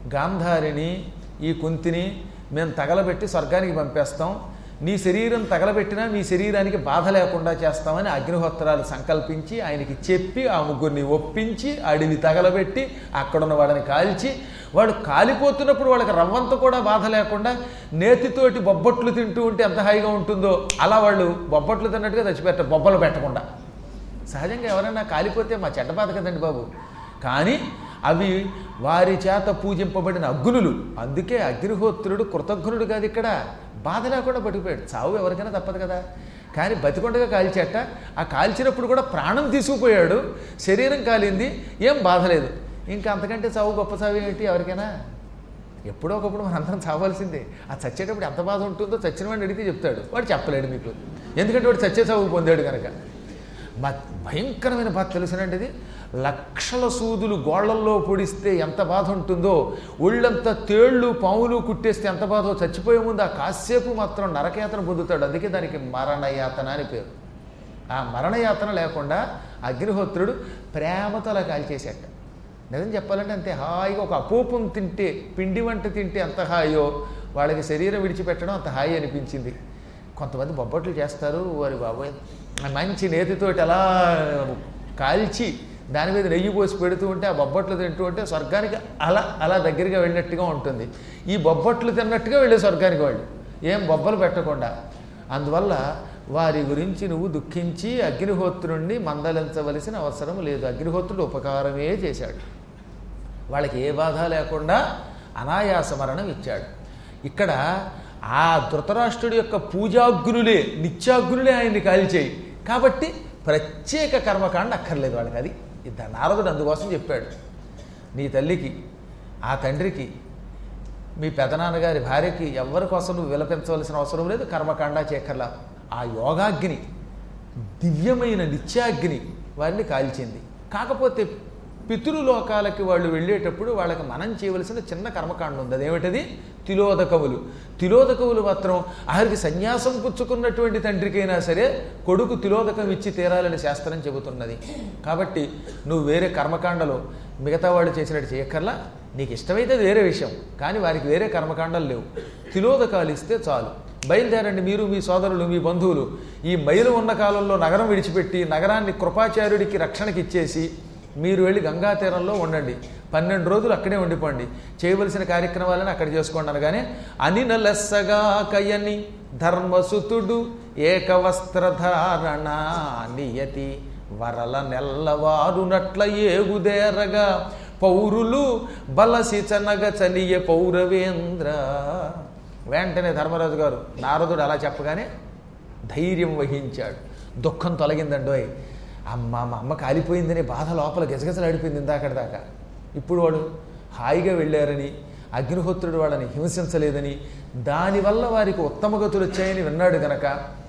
గాంధారిని ఈ కుంతిని మేము తగలబెట్టి స్వర్గానికి పంపేస్తాం నీ శరీరం తగలబెట్టినా మీ శరీరానికి బాధ లేకుండా చేస్తామని అగ్నిహోత్రాలు సంకల్పించి ఆయనకి చెప్పి ఆ ముగ్గురిని ఒప్పించి అడివి తగలబెట్టి అక్కడున్న వాడిని కాల్చి వాడు కాలిపోతున్నప్పుడు వాళ్ళకి రవ్వంత కూడా బాధ లేకుండా నేతితోటి బొబ్బట్లు తింటూ ఉంటే ఎంత హాయిగా ఉంటుందో అలా వాళ్ళు బొబ్బట్లు తిన్నట్టుగా చచ్చిపెట్టారు బొబ్బలు పెట్టకుండా సహజంగా ఎవరైనా కాలిపోతే మా చెడ్డ బాధ కదండి బాబు కానీ అవి వారి చేత పూజింపబడిన అగ్నులు అందుకే అగ్నిహోత్రుడు కృతజ్ఞుడు కాదు ఇక్కడ బాధ లేకుండా బతికిపోయాడు చావు ఎవరికైనా తప్పదు కదా కానీ బతికొండగా కాల్చేట ఆ కాల్చినప్పుడు కూడా ప్రాణం తీసుకుపోయాడు శరీరం కాలింది ఏం బాధ లేదు ఇంకా అంతకంటే చావు గొప్ప చావు ఏంటి ఎవరికైనా ఎప్పుడో ఒకప్పుడు మన అందరం చావాల్సిందే ఆ చచ్చేటప్పుడు ఎంత బాధ ఉంటుందో చచ్చిన వాడిని అడిగితే చెప్తాడు వాడు చెప్పలేడు మీకు ఎందుకంటే వాడు చచ్చే చావు పొందాడు కనుక మా భయంకరమైన బాధ తెలుసునండి ఇది లక్షల సూదులు గోళ్లల్లో పొడిస్తే ఎంత బాధ ఉంటుందో ఒళ్ళంతా తేళ్ళు పాములు కుట్టేస్తే ఎంత బాధో చచ్చిపోయే ముందు ఆ కాసేపు మాత్రం నరకయాతన పొందుతాడు అందుకే దానికి మరణయాతన అని పేరు ఆ మరణయాతన లేకుండా అగ్నిహోత్రుడు ప్రేమతో అలా కాల్చేసేట నిజం చెప్పాలంటే అంతే హాయిగా ఒక అపూపం తింటే పిండి వంట తింటే ఎంత హాయో వాళ్ళకి శరీరం విడిచిపెట్టడం అంత హాయి అనిపించింది కొంతమంది బొబ్బట్లు చేస్తారు వారి బాబోయ్ మంచి నేతితోటి అలా కాల్చి దాని మీద నెయ్యి పోసి పెడుతూ ఉంటే ఆ బొబ్బట్లు తింటూ ఉంటే స్వర్గానికి అలా అలా దగ్గరగా వెళ్ళినట్టుగా ఉంటుంది ఈ బొబ్బట్లు తిన్నట్టుగా వెళ్ళే స్వర్గానికి వాళ్ళు ఏం బొబ్బలు పెట్టకుండా అందువల్ల వారి గురించి నువ్వు దుఃఖించి అగ్నిహోత్రుణ్ణి మందలించవలసిన అవసరం లేదు అగ్నిహోత్రుడు ఉపకారమే చేశాడు వాళ్ళకి ఏ బాధ లేకుండా అనాయాస మరణం ఇచ్చాడు ఇక్కడ ఆ ధృతరాష్ట్రుడి యొక్క పూజాగ్నులే నిత్యాగ్నులే ఆయన్ని కాల్చేయి కాబట్టి ప్రత్యేక కర్మకాండ అక్కర్లేదు వాళ్ళకి అది ఇది నారదుడు అందుకోసం చెప్పాడు నీ తల్లికి ఆ తండ్రికి మీ పెదనాన్నగారి భార్యకి ఎవరి కోసం నువ్వు విలపించవలసిన అవసరం లేదు కర్మకాండ చేయక్కర్లా ఆ యోగాగ్ని దివ్యమైన నిత్యాగ్ని వారిని కాల్చింది కాకపోతే పితృలోకాలకి వాళ్ళు వెళ్ళేటప్పుడు వాళ్ళకి మనం చేయవలసిన చిన్న కర్మకాండ ఉంది అదేమిటది తిలోదకములు తిలోదకములు మాత్రం ఆఖరికి సన్యాసం పుచ్చుకున్నటువంటి తండ్రికైనా సరే కొడుకు తిలోదకం ఇచ్చి తీరాలని శాస్త్రం చెబుతున్నది కాబట్టి నువ్వు వేరే కర్మకాండలో మిగతా వాళ్ళు చేసినట్టు చేయక్కర్లా నీకు ఇష్టమైతే అది వేరే విషయం కానీ వారికి వేరే కర్మకాండాలు లేవు తిలోదకాలు ఇస్తే చాలు బయలుదేరండి మీరు మీ సోదరులు మీ బంధువులు ఈ మైలు ఉన్న కాలంలో నగరం విడిచిపెట్టి నగరాన్ని కృపాచార్యుడికి రక్షణకి ఇచ్చేసి మీరు వెళ్ళి గంగా తీరంలో ఉండండి పన్నెండు రోజులు అక్కడే ఉండిపోండి చేయవలసిన కార్యక్రమాలను అక్కడ చేసుకోండి అనగానే అనిన లెస్సగా కయని ధర్మసుతుడు ఏకవస్త్రధారణ నియతి వరల నెల్లవారునట్ల ఏగుదేరగా పౌరులు బలసిచనగ చనియ పౌరవేంద్ర వెంటనే ధర్మరాజు గారు నారదుడు అలా చెప్పగానే ధైర్యం వహించాడు దుఃఖం తొలగిందండోయ్ అమ్మ మా అమ్మ కాలిపోయిందనే బాధ లోపల గజగజలాడిపోయింది ఇందాకటి దాకా ఇప్పుడు వాడు హాయిగా వెళ్ళారని అగ్నిహోత్రుడు వాళ్ళని హింసించలేదని దానివల్ల వారికి ఉత్తమ గతులు వచ్చాయని విన్నాడు గనక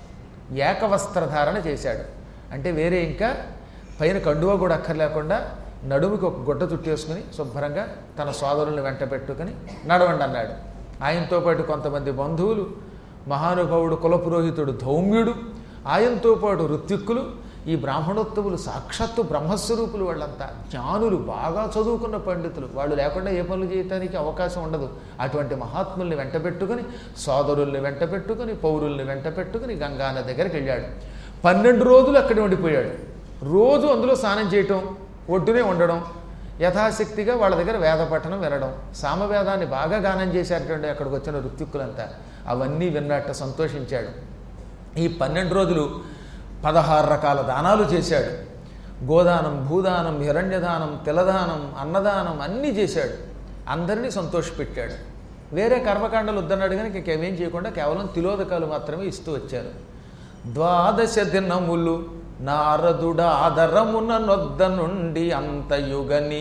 ఏకవస్త్రధారణ చేశాడు అంటే వేరే ఇంకా పైన కండువా కూడా అక్కర్లేకుండా నడుముకి ఒక గుడ్డ చుట్టేసుకుని శుభ్రంగా తన సోదరుల్ని వెంట పెట్టుకుని నడవండి అన్నాడు ఆయనతో పాటు కొంతమంది బంధువులు మహానుభావుడు కులపురోహితుడు ధౌమ్యుడు ఆయనతో పాటు ఋత్విక్కులు ఈ బ్రాహ్మణోత్తములు సాక్షాత్తు బ్రహ్మస్వరూపులు వాళ్ళంతా జ్ఞానులు బాగా చదువుకున్న పండితులు వాళ్ళు లేకుండా ఏ పనులు చేయటానికి అవకాశం ఉండదు అటువంటి మహాత్ముల్ని వెంట పెట్టుకుని సోదరుల్ని వెంట పెట్టుకుని పౌరుల్ని వెంట పెట్టుకుని గంగానది దగ్గరికి వెళ్ళాడు పన్నెండు రోజులు అక్కడే ఉండిపోయాడు రోజు అందులో స్నానం చేయటం ఒడ్డునే ఉండడం యథాశక్తిగా వాళ్ళ దగ్గర వేద పఠనం వినడం సామవేదాన్ని బాగా గానం చేశారటండి అక్కడికి వచ్చిన ఋత్విక్కులంతా అవన్నీ విన్నట్ట సంతోషించాడు ఈ పన్నెండు రోజులు పదహారు రకాల దానాలు చేశాడు గోదానం భూదానం హిరణ్యదానం తిలదానం అన్నదానం అన్నీ చేశాడు అందరినీ సంతోషపెట్టాడు వేరే కర్మకాండలు వద్దన్నాడు కానీ ఇంకేమేం చేయకుండా కేవలం తిలోదకాలు మాత్రమే ఇస్తూ వచ్చారు ద్వాదశ దినములు నారదుడ ఆదరమున నొద్ద నుండి అంతయుగని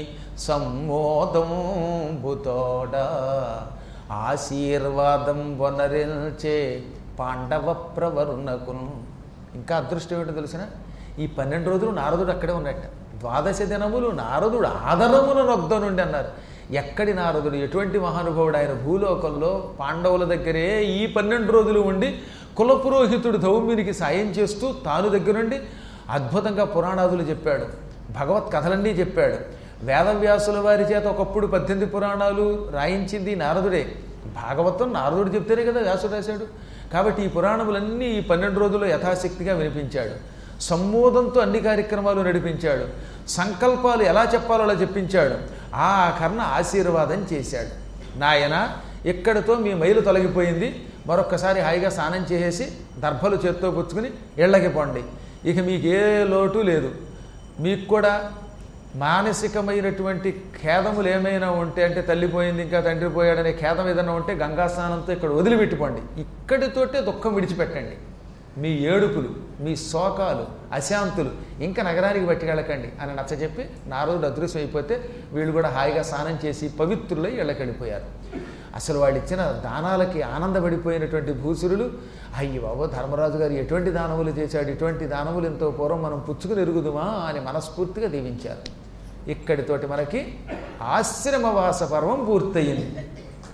సమ్మోదంబుతోడ ఆశీర్వాదం వనరిల్చే పాండవ ప్రవరుణకును ఇంకా అదృష్టం ఏంటో తెలిసిన ఈ పన్నెండు రోజులు నారదుడు అక్కడే ఉన్నట్ట ద్వాదశ దినములు నారదుడు ఆదరమున నొద్ద నుండి అన్నారు ఎక్కడి నారదుడు ఎటువంటి మహానుభావుడు ఆయన భూలోకంలో పాండవుల దగ్గరే ఈ పన్నెండు రోజులు ఉండి కులపురోహితుడు ధౌమ్యునికి సాయం చేస్తూ తాను దగ్గరుండి అద్భుతంగా పురాణాదులు చెప్పాడు భగవత్ కథలన్నీ చెప్పాడు వేదవ్యాసుల వారి చేత ఒకప్పుడు పద్దెనిమిది పురాణాలు రాయించింది నారదుడే భాగవతం నారదుడు చెప్తేనే కదా వ్యాసుడు రాశాడు కాబట్టి ఈ పురాణములన్నీ ఈ పన్నెండు రోజుల్లో యథాశక్తిగా వినిపించాడు సమ్మోదంతో అన్ని కార్యక్రమాలు నడిపించాడు సంకల్పాలు ఎలా చెప్పాలో అలా చెప్పించాడు ఆ కర్ణ ఆశీర్వాదం చేశాడు నాయన ఇక్కడితో మీ మైలు తొలగిపోయింది మరొక్కసారి హాయిగా స్నానం చేసేసి దర్భలు చేత్తో పుచ్చుకుని ఇళ్ళకి పోండి ఇక మీకు ఏ లోటు లేదు మీకు కూడా మానసికమైనటువంటి ఖేదములు ఏమైనా ఉంటే అంటే తల్లిపోయింది ఇంకా తండ్రి పోయాడనే ఖేదం ఏదైనా ఉంటే గంగా స్నానంతో ఇక్కడ వదిలిపెట్టుకోండి ఇక్కడితోటే దుఃఖం విడిచిపెట్టండి మీ ఏడుపులు మీ శోకాలు అశాంతులు ఇంకా నగరానికి పట్టుకెళ్ళకండి అని నచ్చజెప్పి నారదుడు అదృశ్యం అయిపోతే వీళ్ళు కూడా హాయిగా స్నానం చేసి పవిత్రులై ఇళ్ళకెళ్ళిపోయారు అసలు వాడు ఇచ్చిన దానాలకి ఆనందపడిపోయినటువంటి భూసురులు అయ్యి బాబో ధర్మరాజు గారు ఎటువంటి దానములు చేశాడు ఇటువంటి దానములు ఎంతో పూర్వం మనం పుచ్చుకుని ఎరుగుదుమా అని మనస్ఫూర్తిగా దీవించారు ఇక్కడితోటి మనకి ఆశ్రమవాస పర్వం పూర్తయింది